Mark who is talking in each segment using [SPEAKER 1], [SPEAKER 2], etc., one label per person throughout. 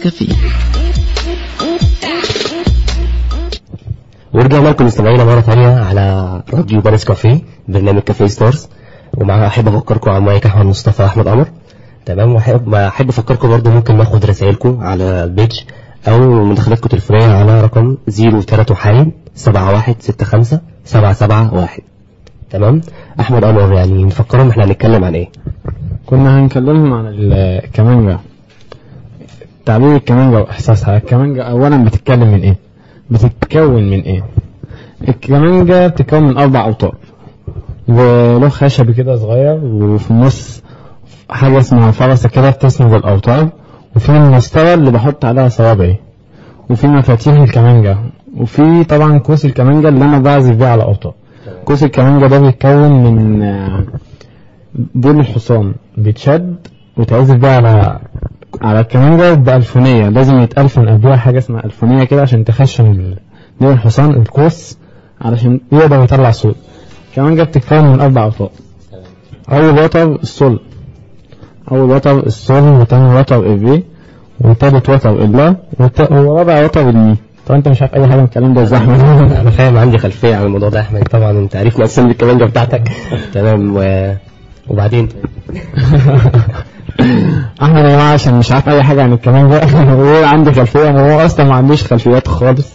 [SPEAKER 1] نسكافيه
[SPEAKER 2] ورجعنا لكم مستمعينا مرة ثانية على راديو بانس كافيه برنامج كافيه ستارز ومعها أحب أفكركم عن مايك أحمد مصطفى أحمد قمر تمام وأحب أحب أفكركم برضو ممكن ناخد رسائلكم على البيج أو مداخلاتكم التليفونية على رقم 03 حالي 7165 771 تمام أحمد قمر يعني نفكرهم إحنا هنتكلم عن إيه
[SPEAKER 3] كنا هنكلمهم عن الكمانجا تعبير الكمانجا واحساسها الكمانجا اولا بتتكلم من ايه بتتكون من ايه الكمانجا بتتكون من اربع اوتار وله خشب كده صغير وفي النص حاجه اسمها فرسه كده بتسند الاوتار وفي المسطره اللي بحط عليها صوابعي وفي مفاتيح الكمانجا وفي طبعا كوس الكمانجا اللي انا بعزف بيه على اوتار كوس الكمانجا ده بيتكون من آه، بول الحصان بيتشد وتعزف بقى على على الكمانجا بألفونية لازم يتألفن قبلها حاجة اسمها ألفونية كده عشان تخشن ال- بول الحصان القوس علشان يقدر يطلع صوت الكمانجا بتتكون من أربع أوتار أول وتر السول أول وتر السول وتاني وتر الري وتالت وتر اللا وت- ورابع وتر المي طبعا انت مش عارف اي حاجه من الكلام ده يا زحمه
[SPEAKER 2] أنا فاهم عندي خلفية عن الموضوع ده يا أحمد طبعا أنت عارف مقسم الكمانجة بتاعتك تمام و... وبعدين
[SPEAKER 3] احمد يا جماعه عشان مش عارف اي حاجه عن الكلام ده هو عندي خلفيه هو اصلا ما عندوش خلفيات خالص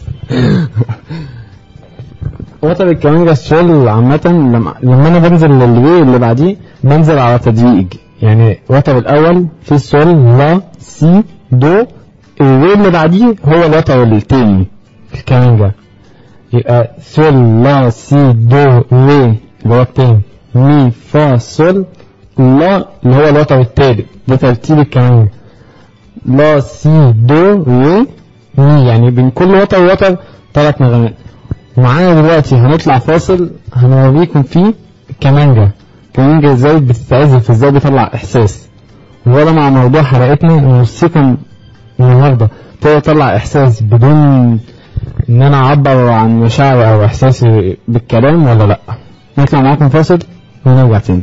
[SPEAKER 3] وتر الكمانجا السول عامة لما, لما انا بنزل للوي اللي بعديه بنزل على تدريج يعني وتر الاول في السول لا سي دو الوي اللي بعديه هو الوتر التاني في الكمانجا يبقى سول لا سي دو ري اللي هو التاني مي فا سول لا اللي هو الوتر التالت ده ترتيب الكمانجا لا سي دو ري مي يعني بين كل وتر ووتر ثلاث نغمات ومعانا دلوقتي هنطلع فاصل هنوريكم فيه الكمانجا الكمانجا ازاي بتتعزف ازاي بيطلع احساس وهو ده مع موضوع حلقتنا الموسيقى النهارده تقدر تطلع احساس بدون ان انا اعبر عن مشاعري او احساسي بالكلام ولا لا نطلع معاكم فاصل ونرجع تاني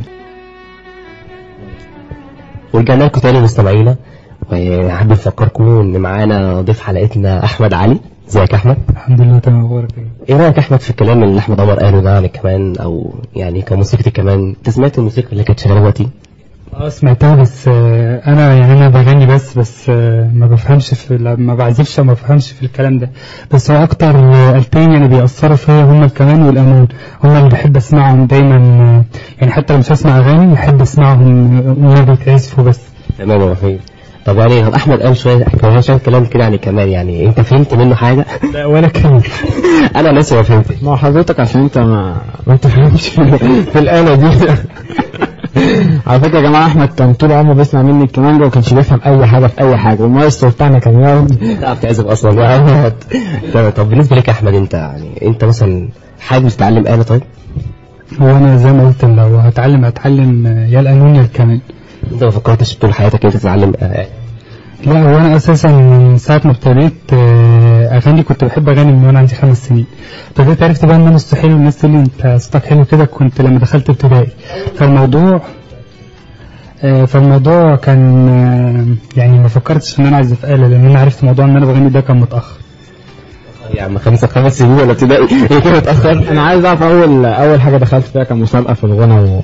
[SPEAKER 2] ورجعنا لكم تاني مستمعينا وحابب افكركم ان معانا ضيف حلقتنا احمد علي ازيك يا احمد
[SPEAKER 4] الحمد لله تمام اخبارك ايه
[SPEAKER 2] ايه رايك يا احمد في الكلام اللي احمد عمر قاله ده عن الكمان او يعني كموسيقى الكمان انت سمعت الموسيقى اللي كانت شغاله دلوقتي
[SPEAKER 4] اه سمعتها بس آه، انا يعني انا بغني بس بس آه، ما بفهمش في ال- ما بعزفش ما بفهمش في الكلام ده بس هو اكتر آه، آلتين يعني بيأثروا فيا هما الكمان والقانون هما اللي بحب اسمعهم دايما آه، يعني حتى لو مش هسمع اغاني بحب اسمعهم آه، هما بيتعزفوا بس
[SPEAKER 2] تمام يا رفيق طب يعني طب احمد قال شويه كان شويه كلام كده عن الكمان يعني انت فهمت منه حاجه
[SPEAKER 4] لا ولا كلمة
[SPEAKER 2] انا لسه ما فهمتش
[SPEAKER 3] ما هو حضرتك عشان انت ما ما تفهمش في الآلة دي على فكرة يا جماعة أحمد كان طول عمره بيسمع مني الكمانجا وما كانش بيفهم أي حاجة في أي حاجة والمايسترو بتاعنا كان يقعد
[SPEAKER 2] تعرف تعزف اصلا بقى تمام طب بالنسبه لك يا احمد انت يعني انت مثلا حابب تتعلم آلة طيب
[SPEAKER 4] هو انا زي ما قلت لو هتعلم هتعلم آه، يا القانون يا الكمان
[SPEAKER 2] انت ما فكرتش طول حياتك انت تتعلم آلة
[SPEAKER 4] لا هو انا اساسا من ساعه ما ابتديت آه، اغاني كنت بحب اغني من وانا عندي خمس سنين ابتديت عرفت بقى ان انا صوتي حلو الناس تقول لي انت صوتك حلو كده كنت لما دخلت ابتدائي فالموضوع آه، فالموضوع كان آه، يعني ما فكرتش ان انا اعزف آلة لان انا عرفت موضوع ان انا بغني ده كان متاخر
[SPEAKER 2] يا عم خمسة خمس سنين ولا ابتدائي ايه كده اتأخر
[SPEAKER 3] أنا عايز أعرف أول أول حاجة دخلت فيها كان مسابقة في الغنى و...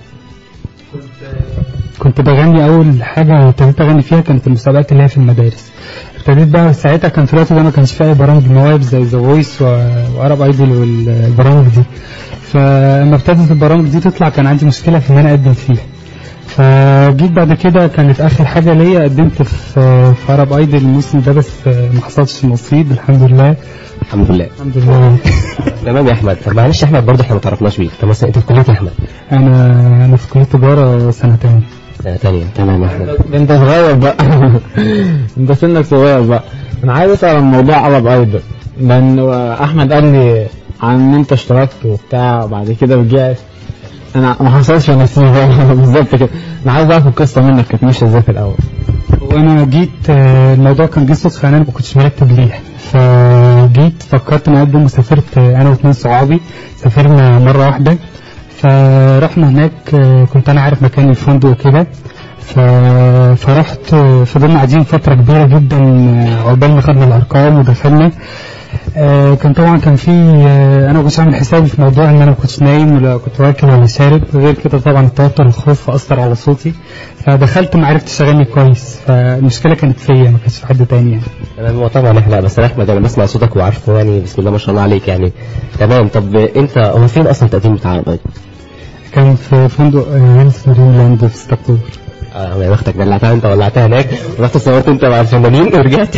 [SPEAKER 4] كنت بغني اول حاجه ابتديت اغني فيها كانت المسابقات اللي هي في المدارس ابتديت بقى ساعتها كان في الوقت ده ما كانش فيه اي برامج مواهب زي ذا فويس وارب ايدل والبرامج دي فلما ابتدت البرامج دي تطلع كان عندي مشكله في ان انا اقدم فيها فجيت بعد كده كانت اخر حاجه ليا قدمت في في ارب ايدل الموسم ده بس ما حصلش نصيب الحمد لله
[SPEAKER 2] الحمد لله
[SPEAKER 4] الحمد لله
[SPEAKER 2] تمام يا احمد طب معلش يا احمد برضه احنا ما تعرفناش بيك طب مثلا انت في كليه يا احمد
[SPEAKER 4] انا انا في كليه تجاره سنه تانية
[SPEAKER 2] سنه ثانيه تمام يا احمد
[SPEAKER 3] ده أنت صغير بقى أنت سنك صغير بقى أنا عايز أسأل عن موضوع عرب أيضا لأن أحمد قال لي عن إن أنت اشتركت وبتاع وبعد كده رجعت أنا ما حصلش نصيب بالظبط كده أنا عايز أعرف القصة منك كانت ماشية إزاي في الأول
[SPEAKER 4] وانا جيت آه، الموضوع كان جه صدفه انا ما كنتش مرتب ليه فجيت فكرت نقدم وسافرت آه، انا واثنين صحابي سافرنا مره واحده فرحنا هناك آه، كنت انا عارف مكان الفندق وكده ف... فرحت فضلنا قاعدين فترة كبيرة جدا عقبال ما خدنا الأرقام ودخلنا آه، كان طبعا كان في آه، انا ما كنتش عامل حسابي في موضوع ان انا ما كنتش نايم ولا كنت واكل ولا شارب غير كده طبعا التوتر والخوف اثر على صوتي فدخلت ما عرفتش اغني كويس فالمشكله كانت فيا ما كانتش في حد تاني يعني
[SPEAKER 2] تمام هو طبعا احنا بس انا احمد انا بسمع صوتك وعارفه يعني بسم الله ما شاء الله عليك يعني تمام طب انت هو فين اصلا التقديم بتاع الأربعين؟
[SPEAKER 4] كان في فندق آه، هيلث دريم لاند في 6 اكتوبر
[SPEAKER 2] اه يا بختك دلعتها انت ولعتها هناك رحت صورت انت مع الفنانين ورجعت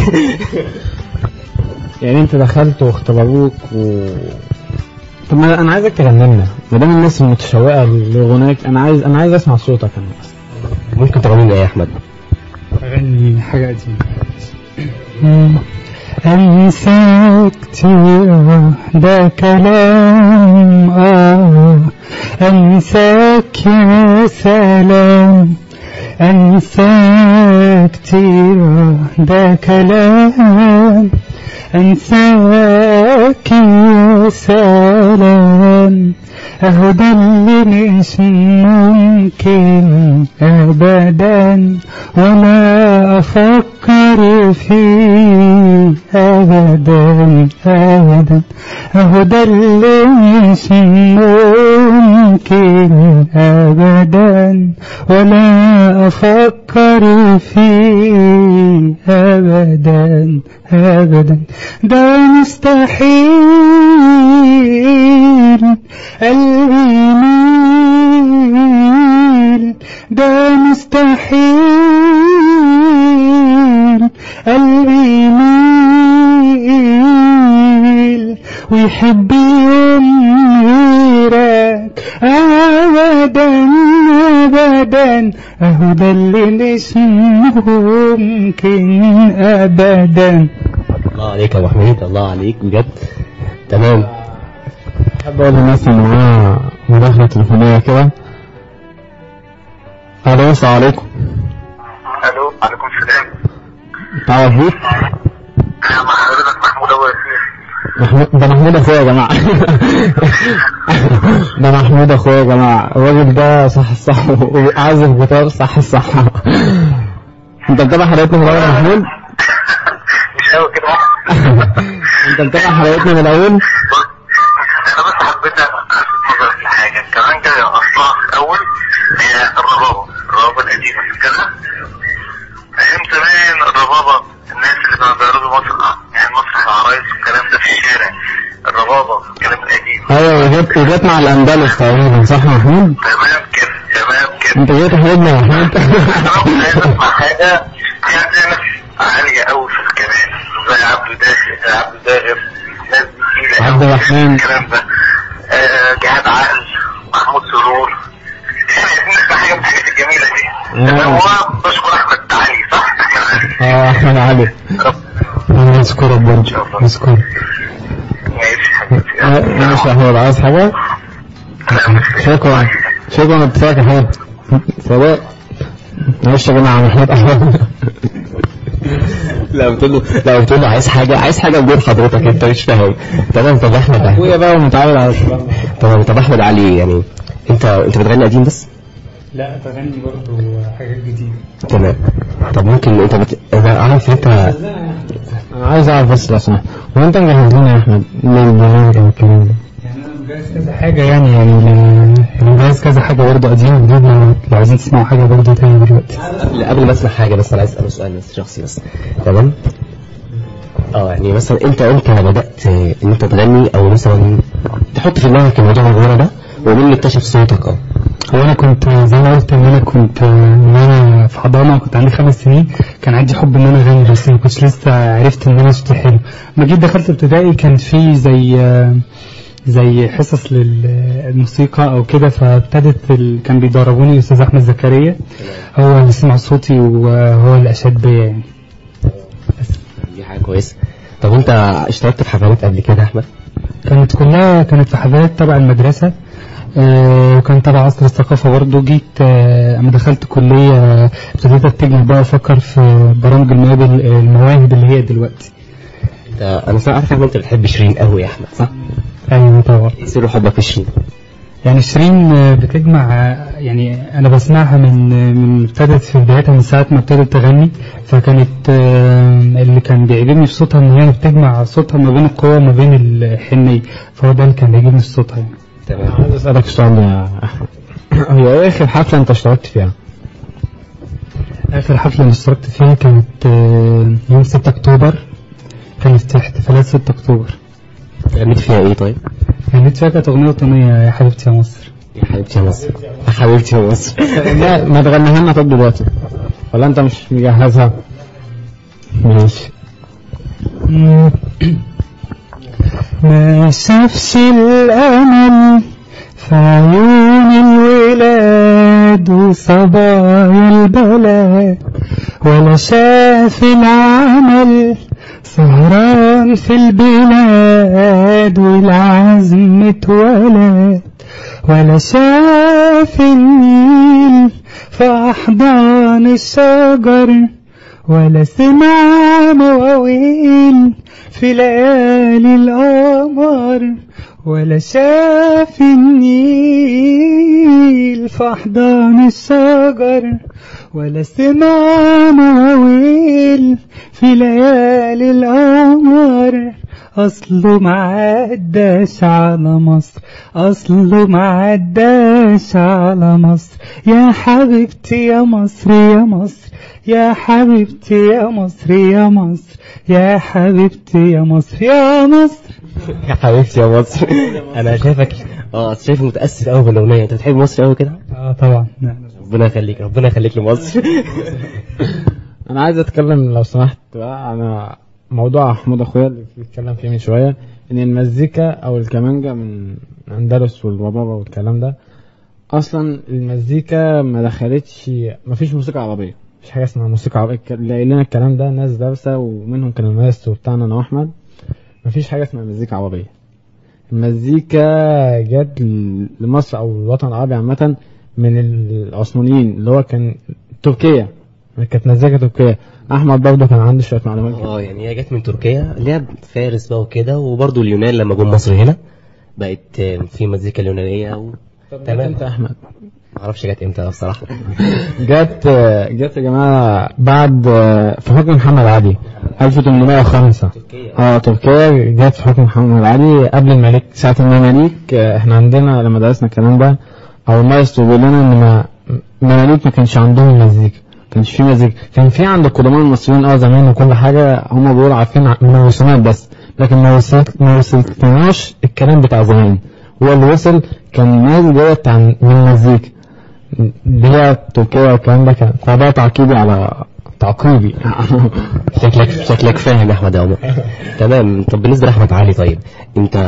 [SPEAKER 3] يعني انت دخلت واختبروك و طب ما انا عايزك تغني لنا ما دام الناس متشوقه لغناك انا عايز انا عايز اسمع صوتك انا
[SPEAKER 2] ممكن تغني لنا ايه يا احمد
[SPEAKER 4] اغني حاجه قديمه أنساك كتير ده كلام آه أنساك يا سلام أنساك كتير ده كلام أنساك يا سلام أهو ده اللي مش ممكن أبدا ولا أفكر فيه أبدا أبدا أهو ده اللي مش ممكن أبدا ولا أفكر فيه أبدا أبدا ده مستحيل قلبي يميل ده مستحيل قلبي يميل ويحب يوم غيرك أبدا أبدا أهو ده اللي مش ممكن أبدا
[SPEAKER 2] الله عليك يا ابو حميد الله عليك بجد تمام
[SPEAKER 3] احب اقول للناس ان معانا مداخله تليفونيه كده الو السلام عليكم
[SPEAKER 1] الو عليكم السلام
[SPEAKER 3] تعرف بيك
[SPEAKER 1] انا مع حضرتك محمود ابو ياسين
[SPEAKER 3] محمود ده محمود اخويا يا جماعه ده محمود اخويا يا جماعه الراجل ده صح الصح وعازف جيتار صح الصح انت متابع حلقتنا من الاول يا محمود
[SPEAKER 1] مش قوي كده
[SPEAKER 3] انت متابع حلقتنا من الاول
[SPEAKER 1] بص انا بس حبيت الفت نظرك لحاجه كمان كده اصلها في الاول هي الربابه الربابه القديمه كده ايام زمان الربابه الناس اللي كانوا بيعرضوا مسرح يعني مسرح العرايس والكلام ده في الشارع الربابه الكلام القديم
[SPEAKER 3] ايوه وجيت وجيت مع الاندلس تقريبا صح يا محمود
[SPEAKER 1] تمام كده تمام كده
[SPEAKER 3] انت جيت حبيبنا يا محمود
[SPEAKER 1] انا كنت عايز اسمع حاجه فيها ناس عاليه قوي في الكلام زي عبد داخل زي عبد داغر ناس تقيله
[SPEAKER 3] عبد
[SPEAKER 1] قوي
[SPEAKER 3] الرحمن.
[SPEAKER 1] الكلام ده آه، جهاد عقل محمود سرور يعني عايزين نسمع حاجه من الحاجات الجميله دي
[SPEAKER 3] آه.
[SPEAKER 1] تمام هو بشكر احمد تعالي صح؟ احمد علي
[SPEAKER 3] اه احمد علي
[SPEAKER 1] رب
[SPEAKER 4] أنا أشكرك برضه أشكرك
[SPEAKER 1] ماشي حبيبي
[SPEAKER 3] آه، ماشي يا محمود عايز حاجه شكرا شكرا اتفاق يا حبيبي سلام معلش يا جماعه محمود احمد
[SPEAKER 2] لا بتقول له لا بتقول له عايز حاجه عايز حاجه بدون حضرتك انت مش فاهم تمام طب احمد
[SPEAKER 3] اخويا بقى ومتعود على الكلام
[SPEAKER 2] تمام طب احمد علي يعني انت انت بتغني قديم بس
[SPEAKER 4] لا بغني برضه حاجات جديدة
[SPEAKER 2] تمام طب ممكن انت بت... انا عارف انت
[SPEAKER 3] انا عايز اعرف بس لو سمحت هو انت مجهز لنا يا احمد للبرنامج او الكلام ده
[SPEAKER 4] يعني انا مجهز كذا حاجة يعني يعني ل- يعني مجهز كذا حاجة برضه قديم وجديد لو لو عايزين تسمعوا حاجة برضه تاني دلوقتي
[SPEAKER 2] قبل قبل ما اسمع حاجه بس انا عايز اساله سؤال بس شخصي بس تمام اه يعني مثلا انت امتى بدات ان انت تغني او مثلا تحط في دماغك الموضوع الغنى ده ومين اللي اكتشف صوتك اه
[SPEAKER 4] هو انا كنت زي ما قلت ان انا كنت ان انا في حضانه كنت عندي خمس سنين كان عندي حب ان انا اغني بس ما كنتش لسه عرفت ان انا صوتي حلو لما جيت دخلت ابتدائي كان في زي زي حصص للموسيقى او كده فابتدت ال... كان بيدربوني استاذ احمد زكريا هو اللي سمع صوتي وهو اللي اشاد بيا يعني
[SPEAKER 2] دي حاجه كويسه طب انت اشتركت في حفلات قبل كده يا احمد
[SPEAKER 4] كانت كلها كانت في حفلات تبع المدرسة آه، وكان تبع عصر الثقافة برضه جيت آه، أما دخلت كلية آه، ابتديت أتجه بقى أفكر في برامج المواهب المواهب اللي هي دلوقتي
[SPEAKER 2] انت انا صراحه عارف ان انت بتحب شيرين قوي يا احمد صح؟
[SPEAKER 4] أيوة طبعا
[SPEAKER 2] ايه سر حبك في شيرين؟
[SPEAKER 4] يعني شيرين آه، بتجمع آه، يعني انا بسمعها من آه، من ابتدت في بدايتها من ساعه ما ابتدت تغني فكانت آه، اللي كان بيعجبني في صوتها ان هي بتجمع صوتها ما بين القوه وما بين الحنيه فهو ده اللي كان بيعجبني في صوتها يعني.
[SPEAKER 2] تمام
[SPEAKER 3] عايز اسالك سؤال يا احمد هي ايه اخر حفله انت اشتركت فيها؟
[SPEAKER 4] اخر حفله اللي اشتركت فيها كانت آه، يوم 6 اكتوبر كانت في احتفالات 6 اكتوبر
[SPEAKER 2] غنيت فيها ايه طيب؟
[SPEAKER 4] كانت فيها كانت اغنيه وطنيه يا حبيبتي يا مصر
[SPEAKER 2] يا حبيبتي يا مصر يا حبيبتي يا مصر
[SPEAKER 3] لا ما تغنيها لنا طب دلوقتي ولا انت مش مجهزها؟ ماشي
[SPEAKER 4] ما شافش الأمل في عيون الولاد وصبايا البلد ولا شاف العمل سهران في البلاد والعزم اتولد ولا شاف النيل في أحضان الشجر ولا سمع مواويل في ليالي القمر ولا شاف النيل في أحضان الشجر ولا سمع مواويل في ليالي القمر أصله معداش على مصر أصله معداش على مصر يا حبيبتي يا مصر يا مصر يا حبيبتي يا مصر يا مصر يا حبيبتي يا مصر يا مصر
[SPEAKER 2] يا حبيبتي يا مصر انا شايفك اه شايفك متاثر قوي بالاغنيه انت بتحب مصر قوي كده
[SPEAKER 4] اه طبعا نعم.
[SPEAKER 2] ربنا يخليك ربنا يخليك لمصر
[SPEAKER 3] انا عايز اتكلم لو سمحت بقى انا موضوع محمود اخويا اللي بيتكلم فيه من شويه ان المزيكا او الكمانجا من اندلس والربابه والكلام ده اصلا المزيكا ما دخلتش ما فيش موسيقى عربيه مفيش حاجه اسمها موسيقى عربيه اللي قايل لنا الكلام ده ناس دارسه ومنهم كان الماستر بتاعنا انا واحمد مفيش حاجه اسمها مزيكا عربيه المزيكا جت ل- لمصر او الوطن العربي عامه من العثمانيين اللي هو كان تركيا كانت مزيكا تركيا احمد برضه كان عنده شويه معلومات كده.
[SPEAKER 2] اه يعني هي جت من تركيا اللي هي فارس بقى وكده وبرضه اليونان لما جم مصر هنا بقت آه، في مزيكا اليونانيه و... تمام
[SPEAKER 3] انت يا احمد
[SPEAKER 2] معرفش جت امتى بصراحه
[SPEAKER 3] جت جت يا جماعه بعد في حكم محمد علي 1805 اه تركيا جت في حكم محمد علي قبل الملك ساعة المماليك آه، احنا عندنا لما درسنا الكلام ده او المايسترو بيقول لنا ان ما المماليك ما كانش عندهم مزيكا ما كانش في مزيكا كان في عند القدماء المصريين اه زمان وكل حاجة هم بيقولوا عارفين ع- من الرسومات بس لكن ما وصلت ما وصلتناش الكلام بتاع زمان هو اللي وصل كان نازل ديت عن من المزيكا اللي هي تركيا والكلام ده كان فده تعقيبي على تعقيبي
[SPEAKER 2] شكلك شكلك فاهم يا احمد يا عمر تمام طب بالنسبه لاحمد علي طيب انت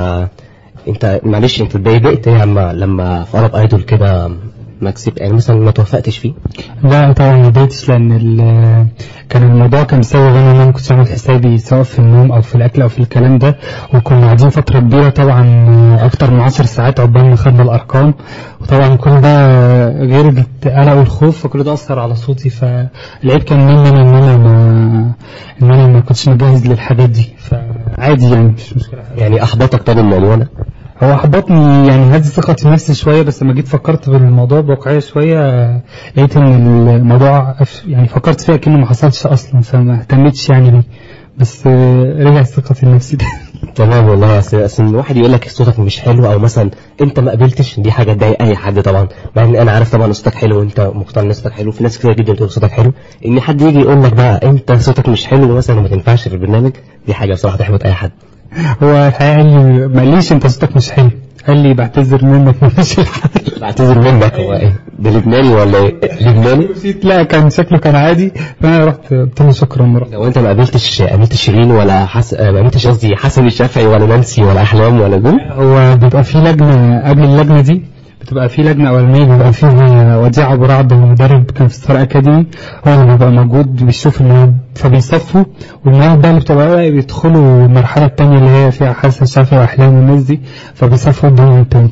[SPEAKER 2] انت معلش انت اتضايقت ايه لما لما في ارب ايدول كده ما كسبت يعني مثلا ما توفقتش فيه
[SPEAKER 4] لا طبعا ما ضايقتش لان ال- كان الموضوع كان مساوي غنى ان انا ما كنتش عامل حسابي سواء في النوم او في الاكل او في الكلام ده وكنا قاعدين فتره كبيره طبعا اكتر من 10 ساعات عقبال ما خدنا الارقام وطبعا كل ده غير القلق والخوف فكل ده اثر على صوتي فالعيب كان مني انا ان انا ما ان انا ما كنتش مجهز للحاجات دي فعادي يعني مش مشكله
[SPEAKER 2] يعني احبطك طب الموضوع ده
[SPEAKER 4] هو احبطني يعني هز ثقتي في نفسي شويه بس لما جيت فكرت بالموضوع بواقعيه شويه لقيت ان الموضوع أف- يعني فكرت فيها كأنه ما حصلش اصلا فما اهتمتش يعني بيه بس آه، رجعت ثقتي لنفسي ده
[SPEAKER 2] تمام والله اصل اصل الواحد يقول لك صوتك مش حلو او مثلا انت ما قبلتش دي حاجه تضايق اي حد طبعا مع ان انا عارف طبعا صوتك حلو وانت مقتنع ان صوتك حلو في ناس كتير جدا بتقول صوتك حلو ان حد يجي يقول لك بقى انت صوتك مش حلو مثلا وما تنفعش في البرنامج دي حاجه بصراحه تحبط اي حد
[SPEAKER 4] هو الحقيقه قال لي ما قاليش انت صوتك مش حلو قال لي بعتذر منك مش الحال
[SPEAKER 2] بعتذر منك هو ايه ده لبناني ولا ايه لبناني
[SPEAKER 4] نسيت لا كان شكله كان عادي فانا رحت قلت له شكرا مرة
[SPEAKER 2] لو انت ما قابلتش قابلتش شيرين ولا حس... ما قابلتش قصدي حسن الشافعي ولا نانسي ولا احلام ولا دول
[SPEAKER 4] هو بيبقى في لجنة قبل اللجنة دي بتبقى في لجنة أولانية بيبقى فيها وديع أبو رعد المدرب كان في ستار أكاديمي هو اللي بيبقى موجود بيشوف المواهب فبيصفوا والمواهب بقى اللي بتبقى بقى بيدخلوا المرحلة التانية اللي هي فيها حسن شافعي وأحلام والناس دي فبيصفوا الدنيا التاني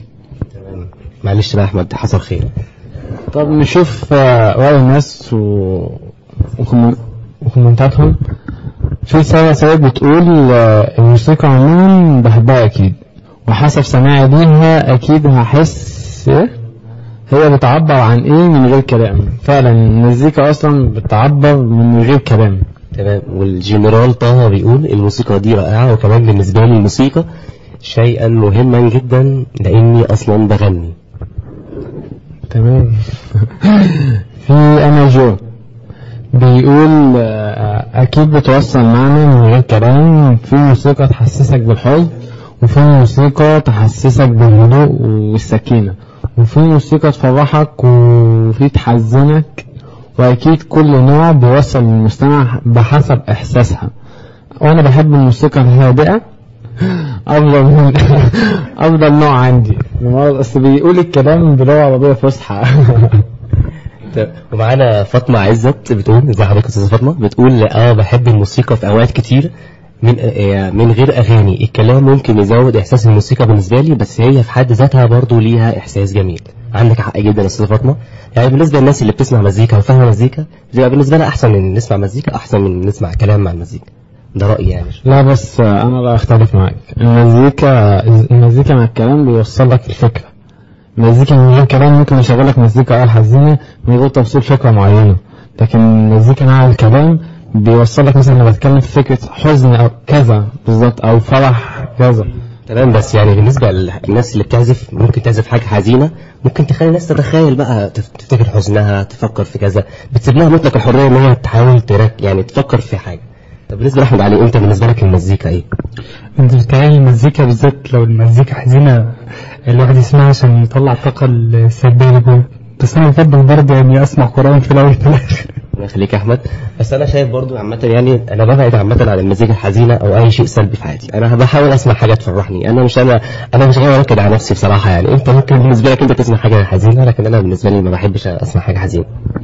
[SPEAKER 2] معلش بقى يا احمد حصل خير
[SPEAKER 3] طب نشوف آه، رأي الناس و... وكومن- وكومنتاتهم في سارة سيد بتقول آه، الموسيقى عموما بحبها أكيد وحسب سماعي ليها أكيد هحس بس ايه هي بتعبر عن ايه من غير كلام فعلا المزيكا اصلا بتعبر من غير كلام
[SPEAKER 2] تمام والجنرال طه بيقول الموسيقى دي رائعة وكمان بالنسبة لي الموسيقى شيئا مهما جدا لاني اصلا بغني
[SPEAKER 3] تمام في انا جو بيقول آه، اكيد بتوصل معنى من غير كلام في موسيقى تحسسك بالحزن وفي موسيقى تحسسك بالهدوء والسكينة وفي موسيقى تفرحك وفي تحزنك واكيد كل نوع بيوصل للمستمع بحسب احساسها وانا بحب الموسيقى الهادئة افضل من افضل نوع عندي بمرض اصل بيقول الكلام بلغه عربيه فصحى
[SPEAKER 2] طب، ومعانا فاطمة عزت بتقول ازي حضرتك يا استاذة فاطمة بتقول اه بحب الموسيقى في اوقات كتير من آه، من غير اغاني الكلام ممكن يزود احساس الموسيقى بالنسبة لي بس هي في حد ذاتها برضو ليها احساس جميل عندك حق جدا يا استاذة فاطمة يعني بالنسبة للناس اللي بتسمع مزيكا وفاهمة مزيكا بتبقى بالنسبة لها احسن من نسمع مزيكا احسن من نسمع كلام مع المزيكا ده رأيي يعني
[SPEAKER 3] لا بس آه، انا لا اختلف معاك المزيكا المزيكا مع الكلام بيوصل لك الفكره المزيكا من غير كلام ممكن يشغل لك مزيكا آه حزينه من غير توصيل فكره معينه لكن المزيكا مع الكلام بيوصل لك مثلا لما بتكلم في فكره حزن او كذا بالظبط او فرح كذا
[SPEAKER 2] تمام بس يعني بالنسبة للناس اللي بتعزف ممكن تعزف حاجة حزينة ممكن تخلي الناس تتخيل بقى تف- تفتكر حزنها تفكر في كذا بتسيب لها مطلق الحرية ان هي تحاول ترك يعني تفكر في حاجة طب بالنسبة لأحمد علي انت بالنسبة لك المزيكا ايه؟
[SPEAKER 4] انت بتهيألي المزيكا بالذات لو المزيكا حزينة الواحد يسمعها عشان يطلع الطاقة السلبية اللي جوه بس انا بفضل برضه يعني اسمع قرآن في الاول وفي الاخر
[SPEAKER 2] الله يخليك يا احمد بس انا شايف برضو عامة يعني انا ببعد عامة عن المزيكا الحزينة او اي شيء سلبي في حياتي انا بحاول اسمع حاجة تفرحني انا مش انا انا مش غاوي انكد على نفسي بصراحة يعني انت ممكن بالنسبة لك انت تسمع حاجة حزينة لكن انا بالنسبة لي ما بحبش اسمع حاجة حزينة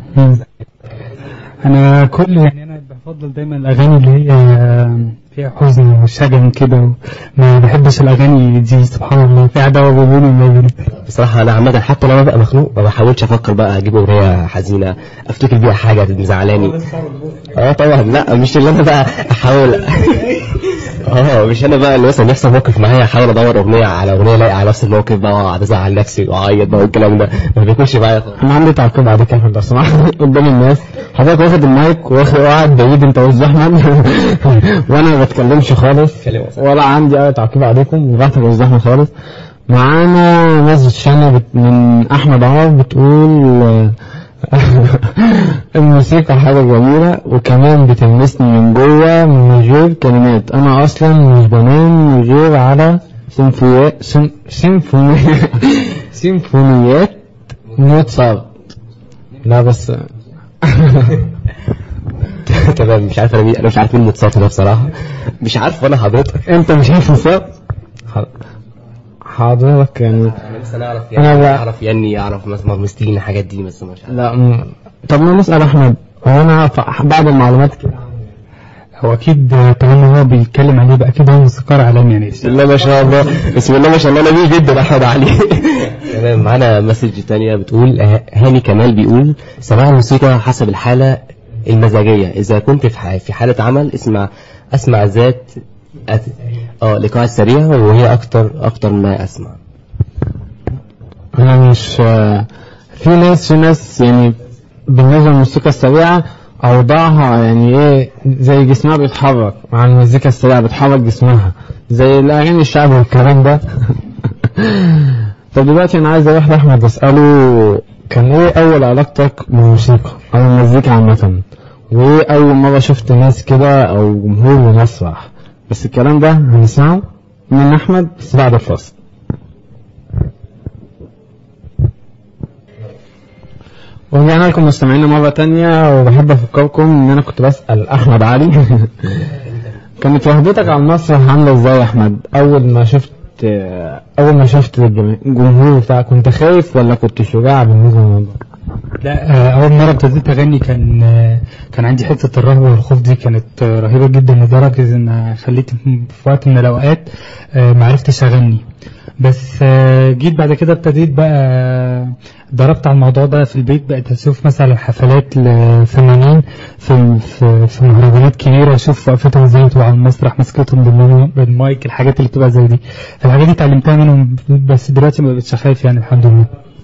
[SPEAKER 4] انا كل يعني انا بفضل دايما الاغاني اللي هي فيها حزن وشجن كده ما بحبش الاغاني دي سبحان الله في عداوه بيني وما بيني
[SPEAKER 2] بصراحة أنا عامة حتى لما ببقى مخنوق ما بحاولش أفكر بقى أجيب أغنية حزينة أفتكر بيها حاجة مزعلاني اه طبعا لا مش اللي أنا بقى أحاول اه مش أنا بقى اللي مثلا يحصل موقف معايا أحاول أدور أغنية على أغنية لايقة على نفس الموقف بقى وأقعد أزعل نفسي وأعيط بقى والكلام ده ما بيكونش معايا خالص
[SPEAKER 3] انا عندي تعقيب عليك يا احمد لو سمحت قدام الناس حضرتك واخد المايك واخد قاعد بعيد انت واستاذ احمد وانا ما بتكلمش خالص
[SPEAKER 2] كلمة صح.
[SPEAKER 3] ولا عندي اي تعقيب عليكم وراحتك يا استاذ احمد خالص معانا ناس شانا بت... من احمد عمر بتقول الموسيقى حاجة جميلة وكمان بتلمسني من جوه من غير كلمات أنا أصلا مش بنام من غير على سيمفونيات سيم... سيمفونيات سيمفونيات موتسارت لا بس
[SPEAKER 2] تمام مش عارف أنا مين أنا مش عارف مين متصاص ده بصراحة مش عارف وأنا حضرتك
[SPEAKER 3] أنت مش عارف موتسارت حضرتك يعني
[SPEAKER 2] أنا بس أنا أعرف
[SPEAKER 3] أنا
[SPEAKER 2] يعني
[SPEAKER 3] بقى-
[SPEAKER 2] أعرف يعني أعرف مثلا مستين الحاجات دي بس مش عارف
[SPEAKER 3] لا م... طب ما نسأل أحمد هو أنا ف- بعد المعلومات كده
[SPEAKER 4] هو اكيد طالما هو بيتكلم عليه بقى اكيد هو موسيقار عالمي يعني
[SPEAKER 2] بسم الله ما شاء الله بسم الله ما شاء الله نبيل جدا احمد علي تمام معانا مسج تانية بتقول ه- هاني كمال بيقول سماع الموسيقى حسب الحالة المزاجية إذا كنت في ح- في حالة عمل اسمع أسمع ذات أت- اه الإيقاع السريع وهي أكتر أكتر ما أسمع
[SPEAKER 3] أنا مش في ناس في ناس يعني بالنسبة للموسيقى السريعة أوضاعها يعني إيه زي جسمها بيتحرك مع المزيكا السريعة بتحرك جسمها زي الأغاني الشعبي والكلام ده طب دلوقتي أنا عايز أروح لأحمد أسأله كان إيه أول علاقتك بالموسيقى أو المزيكا عامة وإيه أول مرة شفت ناس كده أو جمهور ومسرح بس الكلام ده هنسمعه من أحمد بس بعد الفاصل ورجعنا لكم مستمعينا مرة تانية وبحب أفكركم إن أنا كنت بسأل أحمد علي كانت وهبتك على المسرح عاملة إزاي يا أحمد؟ أول ما شفت أول ما شفت الجم- الجمهور بتاعك كنت خايف ولا كنت شجاع بالنسبة للموضوع؟
[SPEAKER 4] لا آه، اول مره ابتديت اغني كان آه، كان عندي حته الرهبه والخوف دي كانت آه، رهيبه جدا لدرجه ان خليت في وقت من الاوقات آه، ما عرفتش اغني بس آه، جيت بعد كده ابتديت بقى ضربت على الموضوع ده في البيت بقيت اشوف مثلا حفلات لفنانين في في, في مهرجانات كبيره اشوف وقفتهم ازاي وتبقى على المسرح مسكتهم بالمو- بالمايك الحاجات اللي بتبقى زي دي الحاجات دي اتعلمتها منهم بس دلوقتي ما بقتش خايف يعني الحمد لله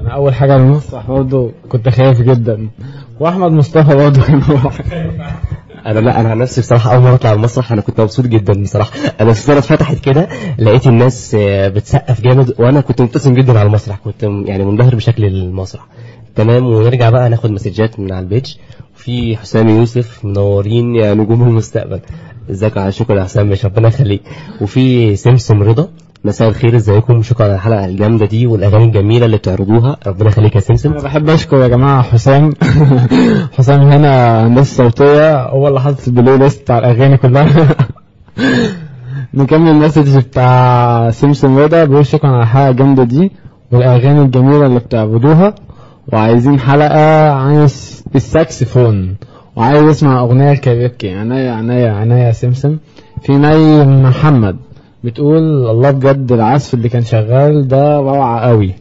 [SPEAKER 3] انا اول حاجه المسرح برضه كنت خايف جدا واحمد مصطفى برضه كان هو
[SPEAKER 2] انا لا انا عن نفسي بصراحه اول مره اطلع على المسرح انا كنت مبسوط جدا بصراحه انا الصوره اتفتحت كده لقيت الناس آه، بتسقف جامد وانا كنت مبتسم جدا على المسرح كنت م- يعني منبهر بشكل المسرح تمام ونرجع بقى ناخد مسجات من على البيج في حسام يوسف منورين يا نجوم المستقبل ازيك يا شكرا يا حسام مش ربنا يخليك وفي سمسم رضا مساء الخير ازيكم شكرا على الحلقه الجامده دي والاغاني الجميله اللي بتعرضوها ربنا يخليك يا سمسم
[SPEAKER 3] انا بحب اشكر يا جماعه حسام حسام هنا هندسه صوتيه هو اللي حاطط البلاي ليست على الاغاني كلها نكمل المسج بتاع سمسم رضا بيقول شكرا على الحلقه الجامده دي والاغاني الجميله اللي بتعبدوها وعايزين حلقه عن الس- الساكسفون وعايز اسمع اغنيه الكاريوكي عناية عناية عناية يا سمسم في ناي محمد بتقول الله بجد العزف اللي كان شغال ده روعه قوي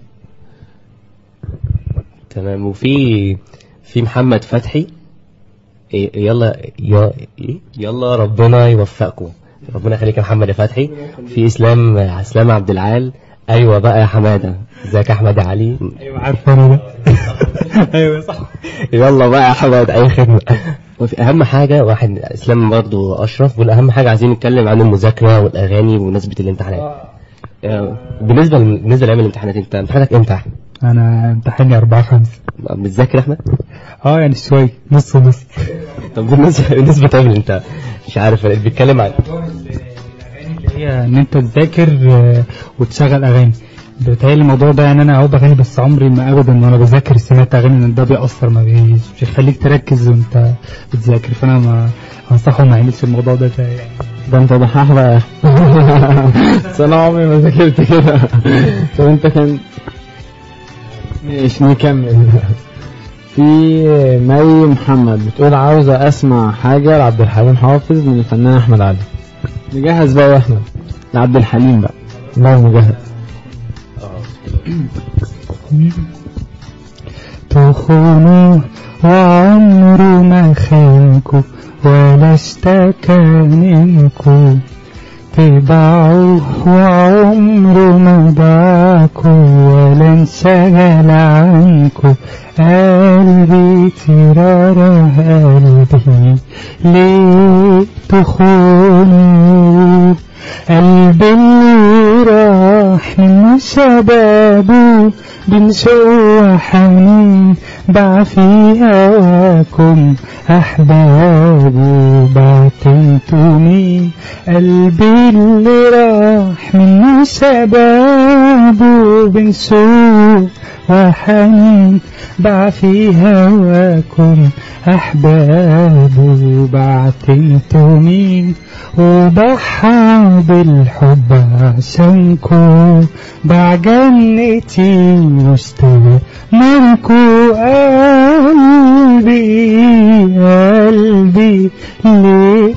[SPEAKER 2] تمام وفي في محمد فتحي إيه- يلا يا إيه؟ يلا ربنا يوفقكم ربنا يخليك يا محمد يا فتحي في اسلام اسلام عبد العال ايوه بقى يا حماده ازيك يا احمد علي
[SPEAKER 4] ايوه عارف انا ده ايوه صح
[SPEAKER 2] يلا بقى يا حماد اي خدمه وفي اهم حاجه واحد اسلام برضو اشرف بيقول اهم حاجه عايزين نتكلم عن المذاكره والاغاني بمناسبه الامتحانات آه، بالنسبه بالنسبه لايام الامتحانات انت امتحانك امتى يا احمد؟
[SPEAKER 4] انا امتحاني أربعة خمسة
[SPEAKER 2] بتذاكر يا احمد
[SPEAKER 4] اه يعني شوية نص ونص
[SPEAKER 2] طب بالنسبه بالنسبه طيب انت مش عارف بيتكلم عن
[SPEAKER 4] هي ان انت تذاكر آه، وتشغل اغاني بتهيألي الموضوع ده يعني انا اهو بغني بس عمري ما ابدا وانا بذاكر سمعت اغاني لان ده بيأثر ما بي- مش بيخليك تركز وانت بتذاكر فانا ما انصحه ما يعملش الموضوع ده ده يعني
[SPEAKER 3] ده انت دحاح بقى بس انا عمري ما ذاكرت كده طب انت كان ماشي نكمل في مي محمد بتقول عاوزة اسمع حاجة لعبد الحليم حافظ من الفنان احمد علي نجهز بقى يا احمد لعبد الحليم بقى الله مجهز
[SPEAKER 4] تخونوا وعمره ما خانكوا ولا اشتكى منكوا تباعوه وعمره ما باعكوا ولا انشغل عنكوا قلبي ترارة قلبي ليه تخونوا قلبي اللي راح من شبابه بنشوق حنين باع في هواكم أحبابه بعتنتوا مين قلبي اللي راح من شبابه بنشوق وحنين باع في هواكم أحبابه بعتنتوا مين وضحى بالحب عشانكو باع جنتي واشترى منكو قلبي قلبي ليه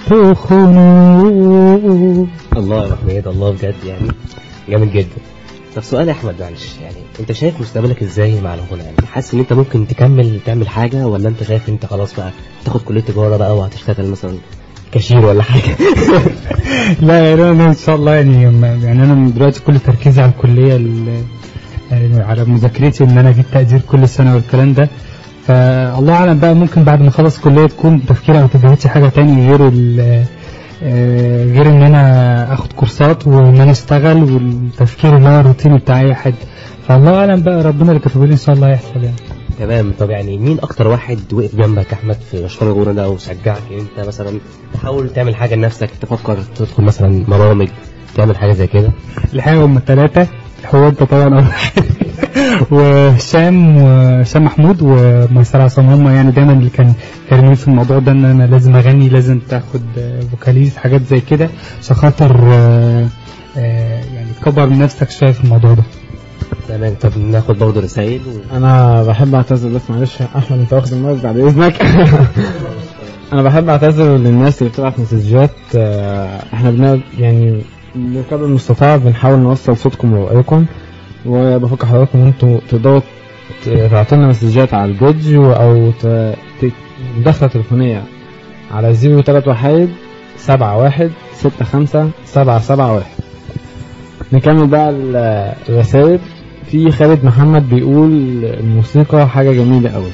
[SPEAKER 4] تخونوه
[SPEAKER 2] الله يا حميد الله بجد يعني جامد جدا طب سؤال يا احمد معلش يعني انت شايف مستقبلك ازاي مع الغنى يعني حاسس ان انت ممكن تكمل تعمل حاجه ولا انت شايف انت خلاص بقى تاخد كليه تجاره بقى وهتشتغل مثلا كاشير ولا حاجه
[SPEAKER 4] لا يعني انا ان شاء الله يعني يعني انا من دلوقتي كل تركيزي على الكليه ال- يعني على مذاكرتي وان انا اجيب تقدير كل سنه والكلام ده فالله اعلم بقى ممكن بعد ما اخلص كليه تكون تفكيري او تجربتي حاجه تاني غير ال- آه، غير ان انا اخد كورسات وان انا اشتغل والتفكير اللي هو الروتيني بتاع اي حد فالله اعلم بقى ربنا اللي كاتبه لي ان شاء الله هيحصل يعني
[SPEAKER 2] تمام طب يعني مين اكتر واحد وقف جنبك يا احمد في مشوار الغنى ده وشجعك ان انت مثلا تحاول تعمل حاجه لنفسك تفكر تدخل مثلا برامج تعمل حاجه زي كده
[SPEAKER 4] الحقيقة هم ثلاثة هو انت طبعا اول واحد وهشام وهشام محمود وميسر عصام هم يعني دايما اللي كان كلموني في الموضوع ده ان انا لازم اغني لازم تاخد آه، فوكاليز حاجات زي كده عشان خاطر آه، آه، يعني تكبر من نفسك شويه في الموضوع ده
[SPEAKER 2] تمام طب ناخد برضه رسائل و...
[SPEAKER 3] انا بحب اعتذر بس معلش يا احمد انت واخد المايك بعد اذنك انا بحب اعتذر للناس اللي بتبعت مسجات آه، احنا بن يعني بقدر المستطاع بنحاول نوصل صوتكم ورأيكم وبفكر حضراتكم ان انتوا تقدروا ت- تعطوا لنا مسجات على البيج و- او ت- ت- مداخلة تليفونية على 031 71 65 771 نكمل بقى ال- الرسائل في خالد محمد بيقول الموسيقى حاجة جميلة قوي